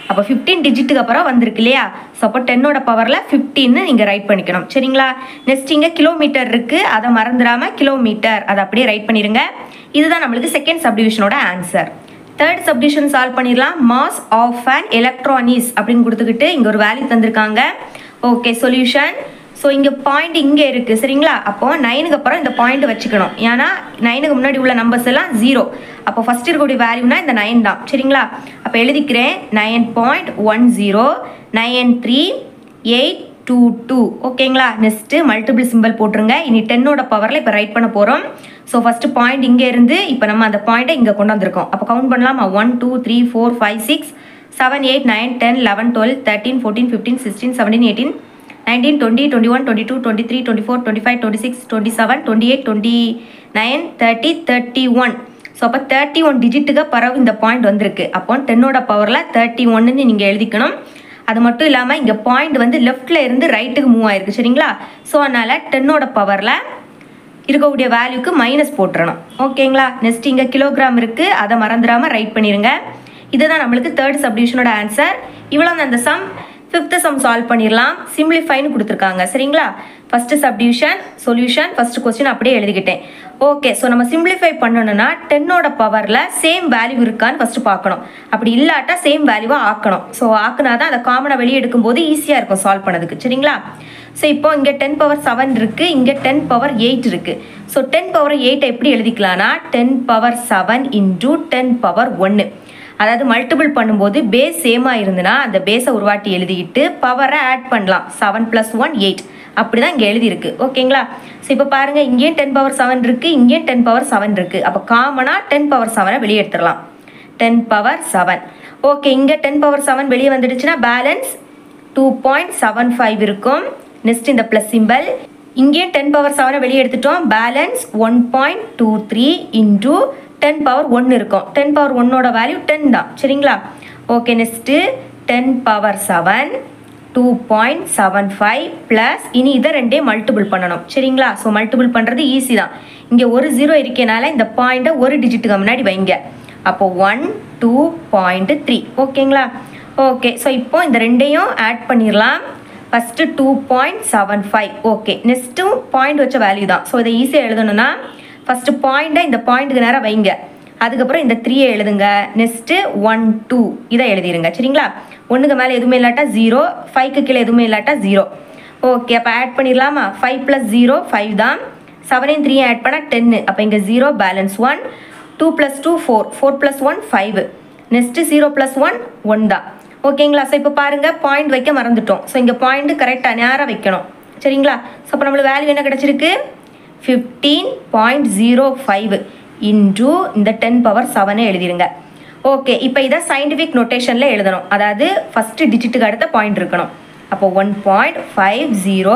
அப்போ ஃபிஃப்டீன் டிஜிட்டுக்கு அப்புறம் வந்திருக்கு இல்லையா ஸோ அப்போ டென்னோட பவரில் ஃபிஃப்டின்னு நீங்கள் ரைட் பண்ணிக்கணும் சரிங்களா நெக்ஸ்ட் இங்கே கிலோமீட்டர் இருக்குது அதை மறந்துடாமல் கிலோமீட்டர் அதை அப்படியே ரைட் பண்ணிடுங்க இதுதான் நம்மளுக்கு செகண்ட் சப்டிவிஷனோட ஆன்சர் தேர்ட் சப்டிவிஷன் சால்வ் பண்ணிடலாம் மாஸ் ஆஃப் அன் எலக்ட்ரானிஸ் அப்படின்னு கொடுத்துக்கிட்டு இங்கே ஒரு வேல்யூ தந்திருக்காங்க ஓகே சொல்யூஷன் ஸோ இங்கே பாயிண்ட் இங்கே இருக்குது சரிங்களா அப்போ நைனுக்கு அப்புறம் இந்த பாயிண்ட் வச்சுக்கணும் ஏன்னா நைனுக்கு முன்னாடி உள்ள நம்பர்ஸ் எல்லாம் ஜீரோ அப்போ ஃபஸ்ட் இருக்கக்கூடிய வேல்யூனா இந்த நைன் தான் சரிங்களா அப்போ எழுதிக்கிறேன் nine point one zero nine three eight two two ஓகேங்களா நெக்ஸ்ட்டு மல்டிபிள் சிம்பிள் போட்டுருங்க இனி டென்னோட பவரில் இப்போ ரைட் பண்ண போகிறோம் ஸோ ஃபஸ்ட்டு பாயிண்ட் இங்கே இருந்து இப்போ நம்ம அந்த பாயிண்ட்டை இங்கே கொண்டு வந்திருக்கோம் அப்போ கவுண்ட் பண்ணலாமா one two three four five six seven eight nine ten eleven twelve thirteen fourteen fifteen sixteen seventeen eighteen nineteen twenty twenty one twenty two twenty three twenty four twenty five twenty six twenty seven twenty eight twenty nine thirty thirty one so அப்போ தேர்ட்டி ஒன் டிஜிட்டுக்கு பரவு இந்த பாயிண்ட் வந்திருக்கு அப்போ டென்னோட பவரில் தேர்ட்டி ஒன்னு நீங்கள் எழுதிக்கணும் அது மட்டும் இல்லாமல் இங்கே பாயிண்ட் வந்து லெஃப்டில் இருந்து ரைட்டுக்கு மூவ் ஆயிருக்கு சரிங்களா ஸோ அதனால் டென்னோட பவரில் இருக்கக்கூடிய வேல்யூக்கு மைனஸ் போட்டுறணும் ஓகேங்களா நெக்ஸ்ட் இங்கே கிலோகிராம் இருக்குது அதை மறந்துடாமல் ரைட் பண்ணிடுங்க இதுதான் நம்மளுக்கு தேர்ட் சப்டிவிஷனோட ஆன்சர் இவ்வளோ அந்த சம் ஃபிஃப்த்து சம் சால்வ் பண்ணிடலாம் சிம்பிளிஃபைன்னு கொடுத்துருக்காங்க சரிங்களா first subdivision solution first question அப்படியே எழுதிக்கிட்டேன் ஓகே ஸோ நம்ம சிம்பிளிஃபை பண்ணணும்னா டென்னோட பவரில் சேம் வேல்யூ இருக்கான்னு ஃபஸ்ட்டு பார்க்கணும் அப்படி இல்லாட்டா சேம் வேல்யூவாக ஆக்கணும் ஸோ ஆக்குனா தான் அதை காமனாக வெளியே எடுக்கும்போது ஈஸியாக இருக்கும் சால்வ் பண்ணதுக்கு சரிங்களா ஸோ இப்போ இங்கே டென் பவர் செவன் இருக்குது இங்கே டென் பவர் எயிட் இருக்குது ஸோ டென் பவர் எயிட்டை எப்படி எழுதிக்கலாம்னா ten power seven into ten power ஒன்று அதாவது மல்டிபிள் பண்ணும்போது பேஸ் சேமாக இருந்துன்னா அந்த பேஸை உருவாட்டி எழுதிக்கிட்டு பவரை ஆட் பண்ணலாம் செவன் ப்ளஸ் ஒன் எயிட் அப்படி தான் இங்கே எழுதியிருக்கு ஓகேங்களா ஸோ இப்போ பாருங்கள் இங்கேயும் டென் பவர் செவன் இருக்குது இங்கேயும் டென் பவர் செவன் இருக்குது அப்போ காமனாக டென் பவர் செவனை வெளியே எடுத்துடலாம் டென் பவர் செவன் ஓகே இங்கே டென் பவர் செவன் வெளியே வந்துடுச்சுன்னா balance two point seven five இருக்கும் நெக்ஸ்ட் இந்த ப்ளஸ் சிம்பிள் இங்கேயும் டென் பவர் செவனை வெளியே எடுத்துட்டோம் balance one point two three into ten power ஒன்று இருக்கும் டென் பவர் ஒன்னோட வேல்யூ டென் தான் சரிங்களா okay next ten power seven two point seven five plus இனி இதை ரெண்டே மல்டிபிள் பண்ணணும் சரிங்களா ஸோ மல்டிபிள் பண்ணுறது ஈஸி தான் இங்கே ஒரு ஜீரோ இருக்கனால இந்த பாயிண்ட்டை ஒரு டிஜிட்டுக்கு முன்னாடி வைங்க அப்போ ஒன் டூ பாயிண்ட் த்ரீ ஓகேங்களா ஓகே ஸோ இப்போ இந்த ரெண்டையும் ஆட் பண்ணிடலாம் first two point seven five okay நெக்ஸ்ட்டும் பாயிண்ட் வச்ச வேல்யூ தான் ஸோ இதை ஈஸியாக எழுதணும்னா ஃபஸ்ட்டு பாயிண்ட்டை இந்த பாயிண்ட்டுக்கு நேரம் வைங்க அதுக்கப்புறம் இந்த த்ரீயை எழுதுங்க நெக்ஸ்ட்டு ஒன் டூ இதை எழுதிடுங்க சரிங்களா ஒன்றுக்கு மேலே எதுவுமே இல்லாட்டா ஜீரோ ஃபைவ்க்கு கீழே எதுவுமே இல்லாட்டா ஜீரோ ஓகே அப்போ ஆட் பண்ணிடலாமா ஃபைவ் ப்ளஸ் ஜீரோ ஃபைவ் தான் செவனையும் த்ரீ ஆட் பண்ணால் டென்னு அப்போ இங்கே zero balance one two plus two four four plus one five next zero plus one one தான் ஓகேங்களா ஸோ இப்போ பாருங்கள் பாயிண்ட் வைக்க மறந்துட்டோம் ஸோ இங்கே பாயிண்ட் கரெக்டாக நேராக வைக்கணும் சரிங்களா ஸோ அப்போ நம்மளுக்கு வேல்யூ என்ன கிடச்சிருக்கு fifteen point zero five into இந்த டென் பவர் செவனே எழுதிருங்க ஓகே இப்போ இதை சயின்டிஃபிக் நொட்டேஷனில் எழுதணும் அதாவது ஃபஸ்ட்டு டிஜிட்டுக்கு அடுத்த பாயிண்ட் இருக்கணும் அப்போ one point five zero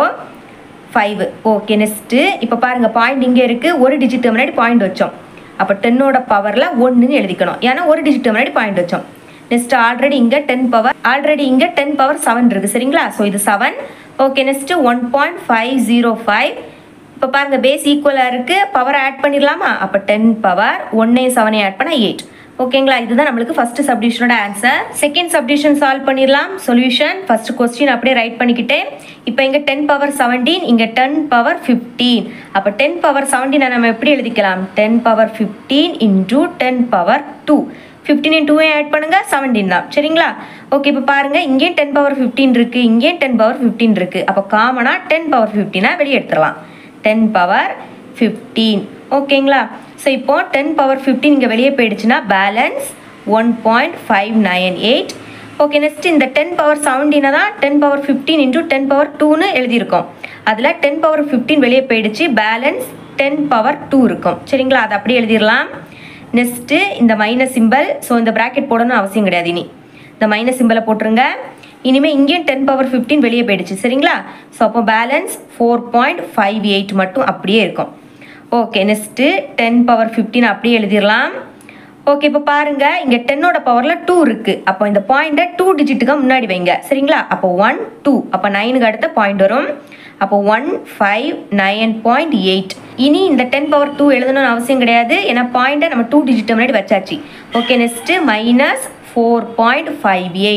five okay next இப்போ பாருங்கள் பாயிண்ட் இங்கே இருக்குது ஒரு டிஜிட் முன்னாடி பாயிண்ட் வச்சோம் அப்போ டென்னோட பவரில் ஒன்றுன்னு எழுதிக்கணும் ஏன்னா ஒரு டிஜிட் முன்னாடி பாயிண்ட் வச்சோம் நெக்ஸ்ட் ஆல்ரெடி இங்கே டென் பவர் ஆல்ரெடி இங்கே டென் பவர் செவன் இருக்குது சரிங்களா ஸோ இது seven okay next one point five zero five இப்போ பாருங்க பேஸ் ஈக்குவலாக இருக்குது பவர் ஆட் பண்ணிடலாமா அப்போ டென் பவர் ஒன்னையும் செவனையும் ஆட் பண்ணால் எயிட் ஓகேங்களா இதுதான் நம்மளுக்கு ஃபர்ஸ்ட் சப்டிஷனோட ஆன்சர் செகண்ட் சப்டிஷன் சால்வ் பண்ணிடலாம் சொல்யூஷன் ஃபர்ஸ்ட் கொஸ்டின் அப்படியே ரைட் பண்ணிக்கிட்டேன் இப்போ இங்கே டென் பவர் செவன்டீன் இங்கே டென் பவர் ஃபிஃப்டீன் அப்போ டென் பவர் செவன்டீனை நம்ம எப்படி எழுதிக்கலாம் ten power fifteen into ten power two fifteen டூவே ஆட் பண்ணுங்க செவன்டீன் தான் சரிங்களா ஓகே இப்போ பாருங்க இங்கேயும் டென் பவர் ஃபிஃப்டீன் இருக்கு இங்கேயும் டென் பவர் ஃபிஃப்டீன் இருக்கு அப்போ காமனாக டென் பவர் ஃபிஃப்டீனை வெளியே எடுத்துடலாம் டென் பவர் ஃபிஃப்டீன் ஓகேங்களா ஸோ இப்போ டென் பவர் ஃபிஃப்டீன் இங்கே வெளியே போயிடுச்சுன்னா balance one point five nine eight okay next இந்த டென் பவர் செவன்டீனை தான் ten power fifteen into ten power டூன்னு எழுதியிருக்கோம் அதில் டென் பவர் ஃபிஃப்டீன் வெளியே போயிடுச்சு பேலன்ஸ் டென் பவர் டூ இருக்கும் சரிங்களா அதை அப்படியே எழுதிடலாம் நெக்ஸ்ட்டு இந்த மைனஸ் சிம்பல் ஸோ இந்த ப்ராக்கெட் போடணும்னு அவசியம் கிடையாது இனி இந்த மைனஸ் சிம்பலை போட்டுருங்க இனிமேல் இங்கேயும் டென் பவர் ஃபிஃப்டீன் வெளியே போயிடுச்சு சரிங்களா ஸோ அப்போ balance four point five eight மட்டும் அப்படியே இருக்கும் okay next ten power fifteen அப்படியே எழுதிடலாம் ஓகே இப்போ பாருங்க இங்கே டென்னோட பவரில் டூ இருக்குது அப்போ இந்த பாயிண்ட்டை டூ டிஜிட்டுக்கு முன்னாடி வைங்க சரிங்களா அப்போ ஒன் டூ அப்போ நைனுக்கு அடுத்த பாயிண்ட் வரும் அப்போ one five nine point eight இனி இந்த டென் பவர் டூ எழுதணும்னு அவசியம் கிடையாது ஏன்னா பாயிண்ட்டை நம்ம டூ டிஜிட் முன்னாடி வச்சாச்சு okay next minus four point five eight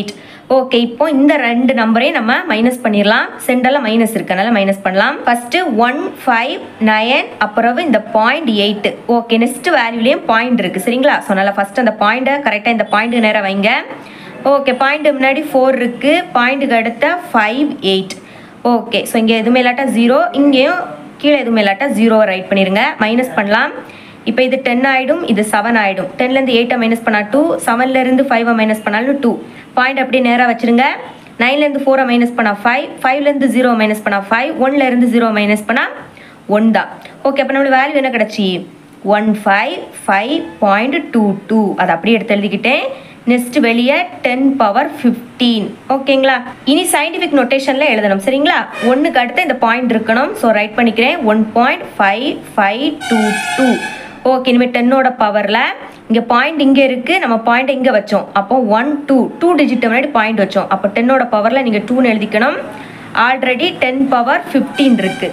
okay இப்போ இந்த ரெண்டு நம்பரையும் நம்ம மைனஸ் பண்ணிடலாம் சென்டரில் மைனஸ் இருக்கனால மைனஸ் பண்ணலாம் ஃபர்ஸ்ட் ஒன் ஃபைவ் நயன் அப்புறம் இந்த பாயிண்ட் எயிட் ஓகே நெக்ஸ்ட் வேல்யூலேயும் பாயிண்ட் இருக்கு சரிங்களா ஸோ நல்லா ஃபர்ஸ்ட் அந்த பாயிண்ட்டை கரெக்டாக இந்த பாயிண்ட் நேரம் வைங்க ஓகே பாயிண்ட் முன்னாடி ஃபோர் இருக்கு பாயிண்ட்டுக்கு அடுத்த ஃபைவ் எயிட் ஓகே ஸோ இங்கே எதுவுமே இல்லாட்டா ஜீரோ இங்கேயும் கீழே எதுவுமே இல்லாட்டா ஜீரோவை ரைட் பண்ணிடுங்க மைனஸ் பண்ணலாம் இப்போ இது டென் ஆகிடும் இது செவன் ஆகிடும் டென்லேருந்து எயிட்டை மைனஸ் பண்ணால் டூ செவன்லேருந்து ஃபைவை மைனஸ் பண்ணாலும் டூ பாயிண்ட் அப்படியே நேராக வச்சுருங்க நைன்லேருந்து ஃபோரை மைனஸ் பண்ணால் ஃபைவ் ஃபைவ்லேருந்து ஜீரோ மைனஸ் பண்ணால் ஃபைவ் ஒன்லேருந்து ஜீரோ மைனஸ் பண்ணால் ஒன் தான் ஓகே அப்போ நம்மளுக்கு வேல்யூ என்ன கிடச்சி one five five point two two அதை அப்படியே எடுத்து எழுதிக்கிட்டேன் நெக்ஸ்ட் வெளியே டென் பவர் ஃபிஃப்டீன் ஓகேங்களா இனி சயின்டிஃபிக் நொட்டேஷனில் எழுதணும் சரிங்களா ஒன்றுக்கு அடுத்து இந்த பாயிண்ட் இருக்கணும் ஸோ ரைட் பண்ணிக்கிறேன் one point five five two two okay இனிமேல் டென்னோட பவரில் இங்கே பாயிண்ட் இங்கே இருக்குது நம்ம பாயிண்ட் இங்கே வச்சோம் அப்போ ஒன் டூ டூ டிஜிட் முன்னாடி பாயிண்ட் வச்சோம் அப்போ டென்னோட பவரில் நீங்கள் டூன்னு எழுதிக்கணும் ஆல்ரெடி டென் பவர் ஃபிஃப்டீன் இருக்குது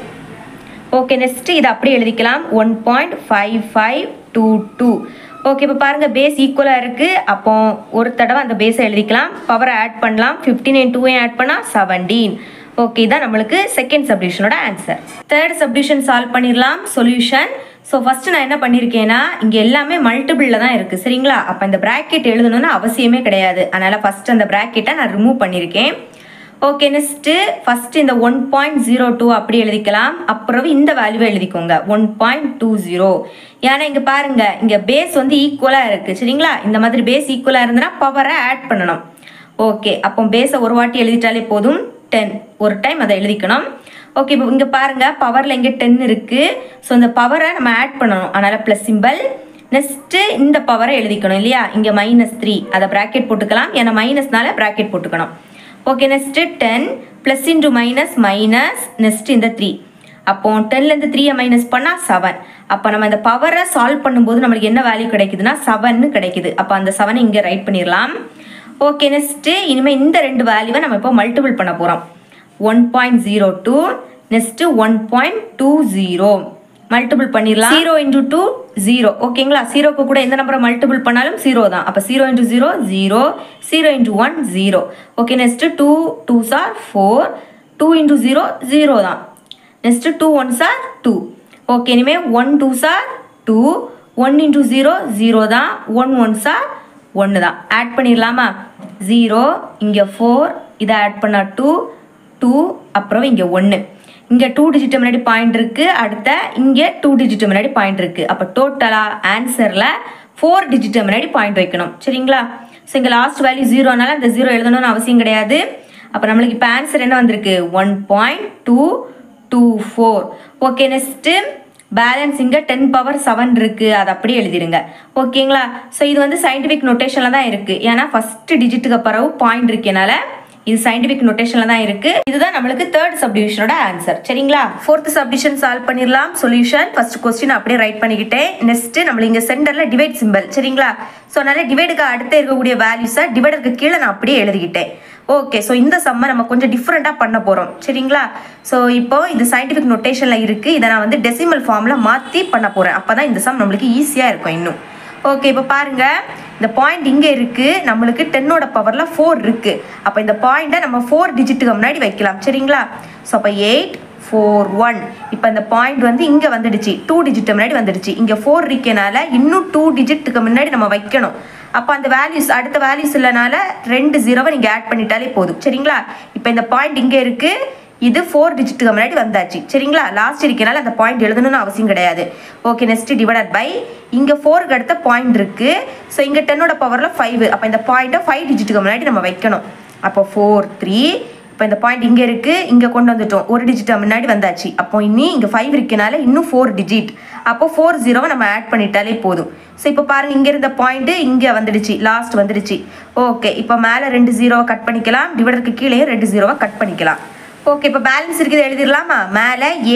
ஓகே நெக்ஸ்ட்டு இதை அப்படியே எழுதிக்கலாம் one point five five two two okay இப்போ பாருங்கள் பேஸ் ஈக்குவலாக இருக்குது அப்போ ஒரு தடவை அந்த பேஸை எழுதிக்கலாம் பவரை ஆட் பண்ணலாம் ஃபிஃப்டீன் அண்ட் டூவையும் ஆட் பண்ணால் செவன்டீன் ஓகே இதான் நம்மளுக்கு செகண்ட் சப்டியூஷனோட ஆன்சர் தேர்ட் சப்டியூஷன் சால்வ் பண்ணிடலாம் சொல்யூஷன் ஸோ ஃபஸ்ட்டு நான் என்ன பண்ணியிருக்கேன்னா இங்கே எல்லாமே மல்டிபிளில் தான் இருக்குது சரிங்களா அப்போ இந்த ப்ராக்கெட் எழுதணும்னு அவசியமே கிடையாது அதனால் ஃபஸ்ட்டு அந்த ப்ராக்கெட்டை நான் ரிமூவ் பண்ணியிருக்கேன் ஓகே நெக்ஸ்ட்டு ஃபஸ்ட்டு இந்த ஒன் பாயிண்ட் ஜீரோ டூ அப்படி எழுதிக்கலாம் அப்புறம் இந்த வேல்யூவை எழுதிக்கோங்க ஒன் பாயிண்ட் டூ ஜீரோ ஏன்னா இங்கே பாருங்க இங்கே பேஸ் வந்து ஈக்குவலாக இருக்குது சரிங்களா இந்த மாதிரி பேஸ் ஈக்குவலாக இருந்ததுன்னா பவரை ஆட் பண்ணணும் ஓகே அப்போ பேஸை ஒரு வாட்டி எழுதிட்டாலே போதும் டென் ஒரு டைம் அதை எழுதிக்கணும் ஓகே இப்போ இங்கே பாருங்க பவரில் இங்கே டென் இருக்குது ஸோ இந்த பவரை நம்ம ஆட் பண்ணணும் அதனால் ப்ளஸ் சிம்பிள் நெக்ஸ்ட்டு இந்த பவரை எழுதிக்கணும் இல்லையா இங்கே மைனஸ் த்ரீ அதை ப்ராக்கெட் போட்டுக்கலாம் ஏன்னா மைனஸ்னால ப்ராக்கெட் போட்டுக்கணும் okay next ten plus into minus minus next இந்த த்ரீ அப்போ டென்லேருந்து த்ரீயை மைனஸ் பண்ணால் செவன் அப்போ நம்ம இந்த பவரை சால்வ் பண்ணும்போது நம்மளுக்கு என்ன வேல்யூ கிடைக்குதுன்னா செவன்னு கிடைக்குது அப்போ அந்த செவனை இங்கே ரைட் பண்ணிடலாம் ஓகே நெக்ஸ்ட்டு இனிமேல் இந்த ரெண்டு வேல்யூவை நம்ம இப்போ மல்டிபிள் பண்ண போகிறோம் one point zero two next one point two zero multiple பண்ணிடலாம் ஜீரோ இன்டூ டூ ஜீரோ ஓகேங்களா ஜீரோக்கு கூட எந்த நம்பரை மல்டிபிள் பண்ணாலும் ஜீரோ தான் அப்போ zero into zero zero zero into one zero okay next two two sir four two into zero zero தான் next two one sir two okay இனிமேல் one two sir two one into zero zero தான் ஒன் ஒன் சார் ஒன்று தான் ஆட் பண்ணிடலாமா ஜீரோ இங்கே ஃபோர் இதை ஆட் பண்ணால் டூ டூ அப்புறம் இங்கே ஒன்று இங்கே டூ டிஜிட் முன்னாடி பாயிண்ட் இருக்குது அடுத்த இங்கே டூ டிஜிட் முன்னாடி பாயிண்ட் இருக்குது அப்போ டோட்டலாக ஆன்சரில் ஃபோர் டிஜிட் முன்னாடி பாயிண்ட் வைக்கணும் சரிங்களா ஸோ இங்கே லாஸ்ட் வேல்யூ ஜீரோனால அந்த ஜீரோ எழுதணும்னு அவசியம் கிடையாது அப்போ நம்மளுக்கு இப்போ ஆன்சர் என்ன வந்திருக்கு one point two two four okay next balance இங்கே டென் பவர் செவன் இருக்குது அதை அப்படியே எழுதிருங்க ஓகேங்களா ஸோ இது வந்து சயின்டிஃபிக் நொட்டேஷனில் தான் இருக்குது ஏன்னா ஃபஸ்ட்டு டிஜிட்டுக்கு பிறகு பாயிண்ட் இருக்கனால இது சயின்டிஃபிக் நொட்டேஷனில் தான் இருக்குது இதுதான் நம்மளுக்கு தேர்ட் சப்டிவிஷனோட ஆன்சர் சரிங்களா ஃபோர்த் சப்டிவிஷன் சால்வ் பண்ணிடலாம் சொல்யூஷன் ஃபர்ஸ்ட் கொஸ்டின் அப்படியே ரைட் பண்ணிக்கிட்டேன் நெக்ஸ்ட் நம்மளுக்கு இங்கே சென்டரில் டிவைட் சிம்பிள் சரிங்களா ஸோ அதனால டிவைடுக்கு அடுத்து இருக்கக்கூடிய வேல்யூஸை டிவைடருக்கு கீழே நான் அப்படியே எழுதிக்கிட்டேன் ஓகே ஸோ இந்த சம்மை நம்ம கொஞ்சம் டிஃப்ரெண்ட்டாக பண்ண போகிறோம் சரிங்களா ஸோ இப்போ இது சயின்டிஃபிக் நொட்டேஷனில் இருக்குது இதை நான் வந்து டெசிமல் ஃபார்மில் மாற்றி பண்ண போகிறேன் அப்போ தான் இந்த சம் நம்மளுக்கு ஈஸியாக இருக்கும் இன்னும் ஓகே இப்போ பாருங்க இந்த பாயிண்ட் இங்கே இருக்கு நம்மளுக்கு டென்னோட பவரில் ஃபோர் இருக்கு அப்போ இந்த பாயிண்ட்டை நம்ம ஃபோர் டிஜிட்டுக்கு முன்னாடி வைக்கலாம் சரிங்களா ஸோ அப்போ எயிட் ஃபோர் ஒன் இப்போ இந்த பாயிண்ட் வந்து இங்கே வந்துடுச்சு டூ டிஜிட் முன்னாடி வந்துடுச்சு இங்கே ஃபோர் இருக்கனால இன்னும் டூ டிஜிட்டுக்கு முன்னாடி நம்ம வைக்கணும் அப்போ அந்த வேல்யூஸ் அடுத்த வேல்யூஸ் இல்லைனால ரெண்டு ஜீரோவை நீங்கள் ஆட் பண்ணிட்டாலே போதும் சரிங்களா இப்போ இந்த பாயிண்ட் இங்கே இருக்குது இது ஃபோர் டிஜிட்டுக்கு முன்னாடி வந்தாச்சு சரிங்களா லாஸ்ட் இருக்கனால அந்த பாயிண்ட் எழுதணும்னு அவசியம் கிடையாது ஓகே நெக்ஸ்ட் டிவைடட் பை இங்கே ஃபோருக்கு அடுத்த பாயிண்ட் இருக்குது ஸோ இங்கே டென்னோட பவரில் ஃபைவ் அப்போ இந்த பாயிண்ட்டை ஃபைவ் டிஜிட்டுக்கு முன்னாடி நம்ம வைக்கணும் அப்போ ஃபோர் த்ரீ இப்போ இந்த பாயிண்ட் இங்கே இருக்குது இங்கே கொண்டு வந்துட்டோம் ஒரு டிஜிட் முன்னாடி வந்தாச்சு அப்போ இனி இங்கே ஃபைவ் இருக்கனால இன்னும் ஃபோர் டிஜிட் அப்போ ஃபோர் ஜீரோவை நம்ம ஆட் பண்ணிட்டாலே போதும் ஸோ இப்போ பாருங்கள் இங்கே இருந்த பாயிண்ட்டு இங்கே வந்துடுச்சு லாஸ்ட் வந்துடுச்சு ஓகே இப்போ மேலே ரெண்டு ஜீரோவை கட் பண்ணிக்கலாம் டிவைடருக்கு கீழே ரெண்டு ஜீரோவை கட் பண்ணிக்கலாம் ஓகே இப்போ பேலன்ஸ் இருக்குது எழுதிடலாமா மேலே எயிட்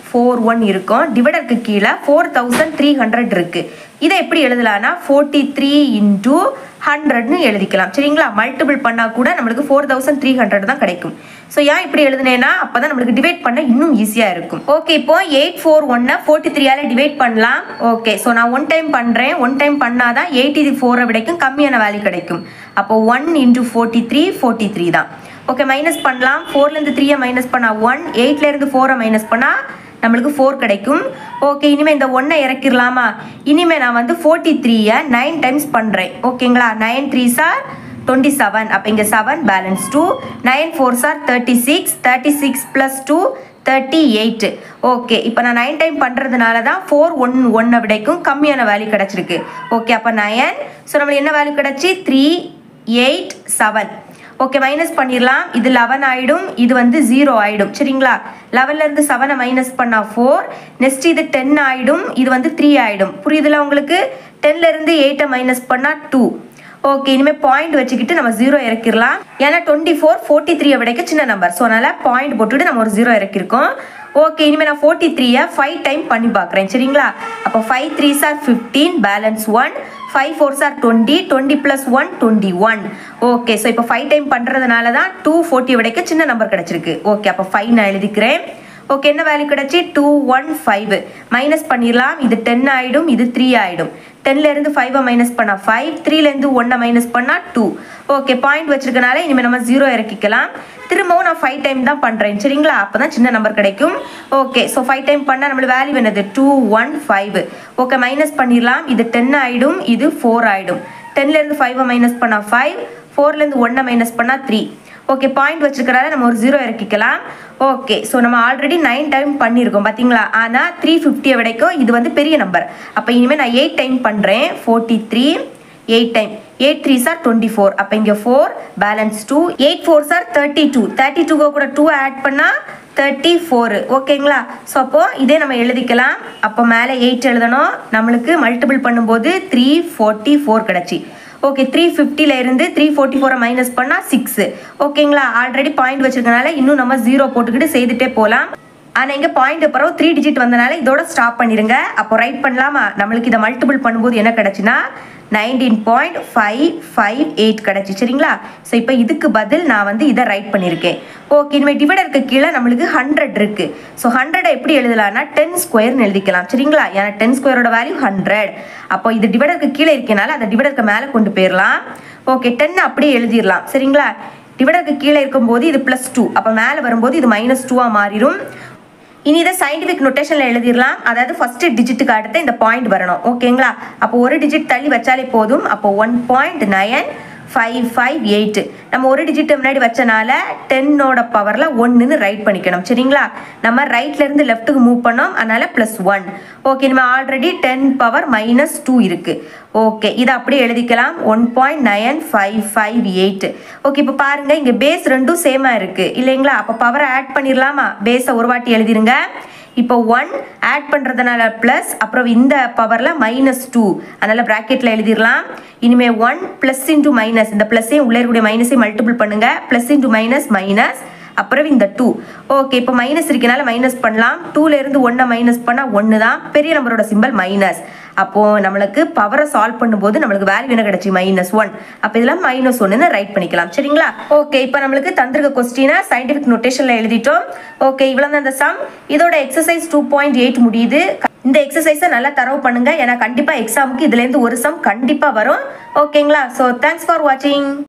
ஃபோர் ஒன் இருக்கும் டிவைடருக்கு கீழே ஃபோர் தௌசண்ட் த்ரீ ஹண்ட்ரட் இருக்குது இதை எப்படி எழுதலாம்னா ஃபோர்ட்டி த்ரீ இன்டூ ஹண்ட்ரட்னு எழுதிக்கலாம் சரிங்களா மல்டிபிள் பண்ணால் கூட நம்மளுக்கு ஃபோர் தௌசண்ட் த்ரீ ஹண்ட்ரட் தான் கிடைக்கும் ஸோ ஏன் இப்படி எழுதுனேன்னா அப்போ தான் நம்மளுக்கு டிவைட் பண்ண இன்னும் ஈஸியாக இருக்கும் ஓகே இப்போ எயிட் ஃபோர் ஒன்னை ஃபோர்ட்டி த்ரீயால் டிவைட் பண்ணலாம் ஓகே ஸோ நான் ஒன் டைம் பண்ணுறேன் ஒன் டைம் பண்ணால் தான் எயிட்டி ஃபோரை விடைக்கும் கம்மியான வேல்யூ கிடைக்கும் அப்போ one into forty three forty three தான் ஓகே மைனஸ் பண்ணலாம் ஃபோர்லேருந்து த்ரீயை மைனஸ் பண்ணால் ஒன் எயிட்லேருந்து ஃபோரை மைனஸ் பண்ணால் நம்மளுக்கு ஃபோர் கிடைக்கும் ஓகே இனிமேல் இந்த ஒன்றை இறக்கிடலாமா இனிமேல் நான் வந்து ஃபோர்ட்டி த்ரீயை நைன் டைம்ஸ் பண்ணுறேன் ஓகேங்களா nine three sir twenty seven அப்போ இங்கே seven balance two nine four sir thirty six thirty six plus two thirty eight okay இப்போ நான் நைன் டைம் பண்ணுறதுனால தான் ஃபோர் ஒன் ஒன்னை விடைக்கும் கம்மியான வேல்யூ கிடச்சிருக்கு ஓகே அப்போ நயன் ஸோ நம்மளுக்கு என்ன வேல்யூ கிடச்சி three eight seven okay minus பண்ணிடலாம் இது லெவன் ஆகிடும் இது வந்து ஜீரோ ஆகிடும் சரிங்களா லெவன்லேருந்து செவனை மைனஸ் பண்ணால் ஃபோர் நெக்ஸ்ட் இது டென் ஆகிடும் இது வந்து த்ரீ ஆகிடும் புரியுதுல உங்களுக்கு டென்லேருந்து எயிட்டை மைனஸ் பண்ணால் டூ ஓகே இனிமேல் பாயிண்ட் வச்சுக்கிட்டு நம்ம ஜீரோ இறக்கிடலாம் ஏன்னா டுவெண்ட்டி ஃபோர் ஃபோர்ட்டி த்ரீயை விடைக்க சின்ன நம்பர் ஸோ அதனால் பாயிண்ட் போட்டுட்டு நம்ம ஒரு ஜீரோ இறக்கிருக்கோம் ஓகே இனிமேல் நான் ஃபோர்ட்டி த்ரீயை ஃபைவ் டைம் பண்ணி பார்க்குறேன் சரிங்களா அப்போ five three sir fifteen balance one five four sir twenty twenty plus one twenty one okay so இப்போ ஃபைவ் டைம் பண்ணுறதுனால தான் டூ ஃபோர்ட்டி விடைக்க சின்ன நம்பர் கிடச்சிருக்கு ஓகே அப்போ ஃபைவ் நான் எழுதிக்கிறேன் ஓகே என்ன வேல்யூ கிடச்சி டூ ஒன் ஃபைவ் மைனஸ் பண்ணிடலாம் இது டென் ஆகிடும் இது த்ரீ ஆகிடும் டென்லேருந்து ஃபைவை மைனஸ் பண்ணால் ஃபைவ் த்ரீலேருந்து ஒன்னை மைனஸ் பண்ணால் டூ ஓகே பாயிண்ட் வச்சிருக்கனால இனிமேல் நம்ம ஜீரோ இறக்கிக்கலாம் திரும்பவும் நான் ஃபைவ் டைம் தான் பண்ணுறேன் சரிங்களா அப்போ தான் சின்ன நம்பர் கிடைக்கும் ஓகே ஸோ ஃபைவ் டைம் பண்ணால் நம்மளுக்கு வேல்யூ என்னது two one five okay minus பண்ணிடலாம் இது டென் ஆகிடும் இது ஃபோர் ஆகிடும் டென்லேருந்து ஃபைவை மைனஸ் பண்ணால் ஃபைவ் ஃபோர்லேருந்து ஒன்னை மைனஸ் பண்ணால் த்ரீ ஓகே பாயிண்ட் வச்சிருக்கனால நம்ம ஒரு ஜீரோ இறக்கிக்கலாம் ஓகே ஸோ நம்ம ஆல்ரெடி நைன் டைம் பண்ணியிருக்கோம் பார்த்தீங்களா ஆனால் த்ரீ ஃபிஃப்டியை விடைக்கும் இது வந்து பெரிய நம்பர் அப்போ இனிமேல் நான் எயிட் டைம் பண்ணுறேன் forty three eight time eight three sir twenty four அப்போ இங்கே four balance two eight four sir thirty two thirty டூவை கூட டூ ஆட் பண்ணால் தேர்ட்டி ஃபோரு ஓகேங்களா ஸோ அப்போது இதே நம்ம எழுதிக்கலாம் அப்போ மேலே எயிட் எழுதணும் நம்மளுக்கு மல்டிபிள் பண்ணும்போது த்ரீ ஃபோர்ட்டி ஃபோர் கிடச்சி ஓகே த்ரீ ஃபிஃப்டியில் இருந்து த்ரீ ஃபோர்ட்டி ஃபோரை மைனஸ் பண்ணால் சிக்ஸு ஓகேங்களா ஆல்ரெடி பாயிண்ட் வச்சிருக்கனால இன்னும் நம்ம ஜீரோ போட்டுக்கிட்டு செய்துட்டே போகலாம் ஆனால் இங்கே பாயிண்ட் அப்புறம் த்ரீ டிஜிட் வந்தனால இதோட ஸ்டாப் பண்ணிடுங்க அப்போ ரைட் பண்ணலாமா நம்மளுக்கு இதை மல்டிபிள் பண்ணும்போது என்ன கிடச்சுன்னா nineteen point five five eight கிடச்சி சரிங்களா ஸோ இப்போ இதுக்கு பதில் நான் வந்து இதை ரைட் பண்ணியிருக்கேன் ஓகே இனிமேல் டிவைடருக்கு கீழே நம்மளுக்கு ஹண்ட்ரட் இருக்குது ஸோ ஹண்ட்ரடை எப்படி எழுதலாம்னா டென் ஸ்கொயர்னு எழுதிக்கலாம் சரிங்களா ஏன்னா டென் ஸ்கொயரோட வேல்யூ ஹண்ட்ரட் அப்போ இது டிவைடருக்கு கீழே இருக்கனால அதை டிவைடருக்கு மேலே கொண்டு போயிடலாம் ஓகே டென் அப்படியே எழுதிடலாம் சரிங்களா டிவைடருக்கு கீழே இருக்கும்போது இது ப்ளஸ் டூ அப்போ மேலே வரும்போது இது மைனஸ் டூவாக மாறிடும் இனி இதை சயின்டிஃபிக் நொட்டேஷனில் எழுதிடலாம் அதாவது ஃபர்ஸ்ட் டிஜிட்டுக்கு அடுத்து இந்த பாயிண்ட் வரணும் ஓகேங்களா அப்போ ஒரு டிஜிட் தள்ளி வச்சாலே போதும் அப்போ one point nine five five eight நம்ம ஒரு டிஜிட் முன்னாடி வச்சனால டென்னோட பவரில் ஒன்றுன்னு ரைட் பண்ணிக்கணும் சரிங்களா நம்ம ரைட்லேருந்து லெஃப்ட்டுக்கு மூவ் பண்ணோம் அதனால் ப்ளஸ் ஒன் ஓகே நம்ம already ten power minus two இருக்குது ஓகே இதை அப்படியே எழுதிக்கலாம் one point nine five five eight okay இப்போ பாருங்கள் இங்கே பேஸ் ரெண்டும் சேமாக இருக்குது இல்லைங்களா அப்போ பவரை ஆட் பண்ணிடலாமா பேஸை ஒரு வாட்டி எழுதிருங்க இப்போ ஒன் ஆட் பண்ணுறதுனால ப்ளஸ் அப்புறம் இந்த பவரில் மைனஸ் டூ அதனால் ப்ராக்கெட்டில் எழுதிடலாம் இனிமேல் ஒன் ப்ளஸ் இன்டூ மைனஸ் இந்த ப்ளஸ்ஸையும் உள்ளே இருக்கக்கூடிய மைனஸையும் மல்டிபிள் பண்ணுங்கள் ப்ளஸ் இன்டூ மைனஸ் மைனஸ் அப்புறம் இந்த டூ ஓகே இப்போ மைனஸ் இருக்கனால மைனஸ் பண்ணலாம் டூலேருந்து ஒன்றை மைனஸ் பண்ணால் ஒன்று தான் பெரிய நம்பரோட சிம்பிள் மைனஸ் அப்போது நம்மளுக்கு பவரை சால்வ் பண்ணும்போது நம்மளுக்கு வேல்யூ என்ன கிடச்சி மைனஸ் ஒன் அப்போ இதெல்லாம் மைனஸ் ஒன்றுன்னு ரைட் பண்ணிக்கலாம் சரிங்களா ஓகே இப்போ நம்மளுக்கு தந்திருக்க கொஸ்டினை சயின்டிஃபிக் நோட்டேஷனில் எழுதிட்டோம் ஓகே இவ்வளோ தான் இந்த சம் இதோட எக்ஸசைஸ் டூ பாயிண்ட் எயிட் முடியுது இந்த எக்ஸசைஸை நல்லா தரவு பண்ணுங்க ஏன்னா கண்டிப்பாக எக்ஸாமுக்கு இதுலேருந்து ஒரு சம் கண்டிப்பாக வரும் ஓகேங்களா ஸோ தேங்க்ஸ் ஃபார் வாட்சிங்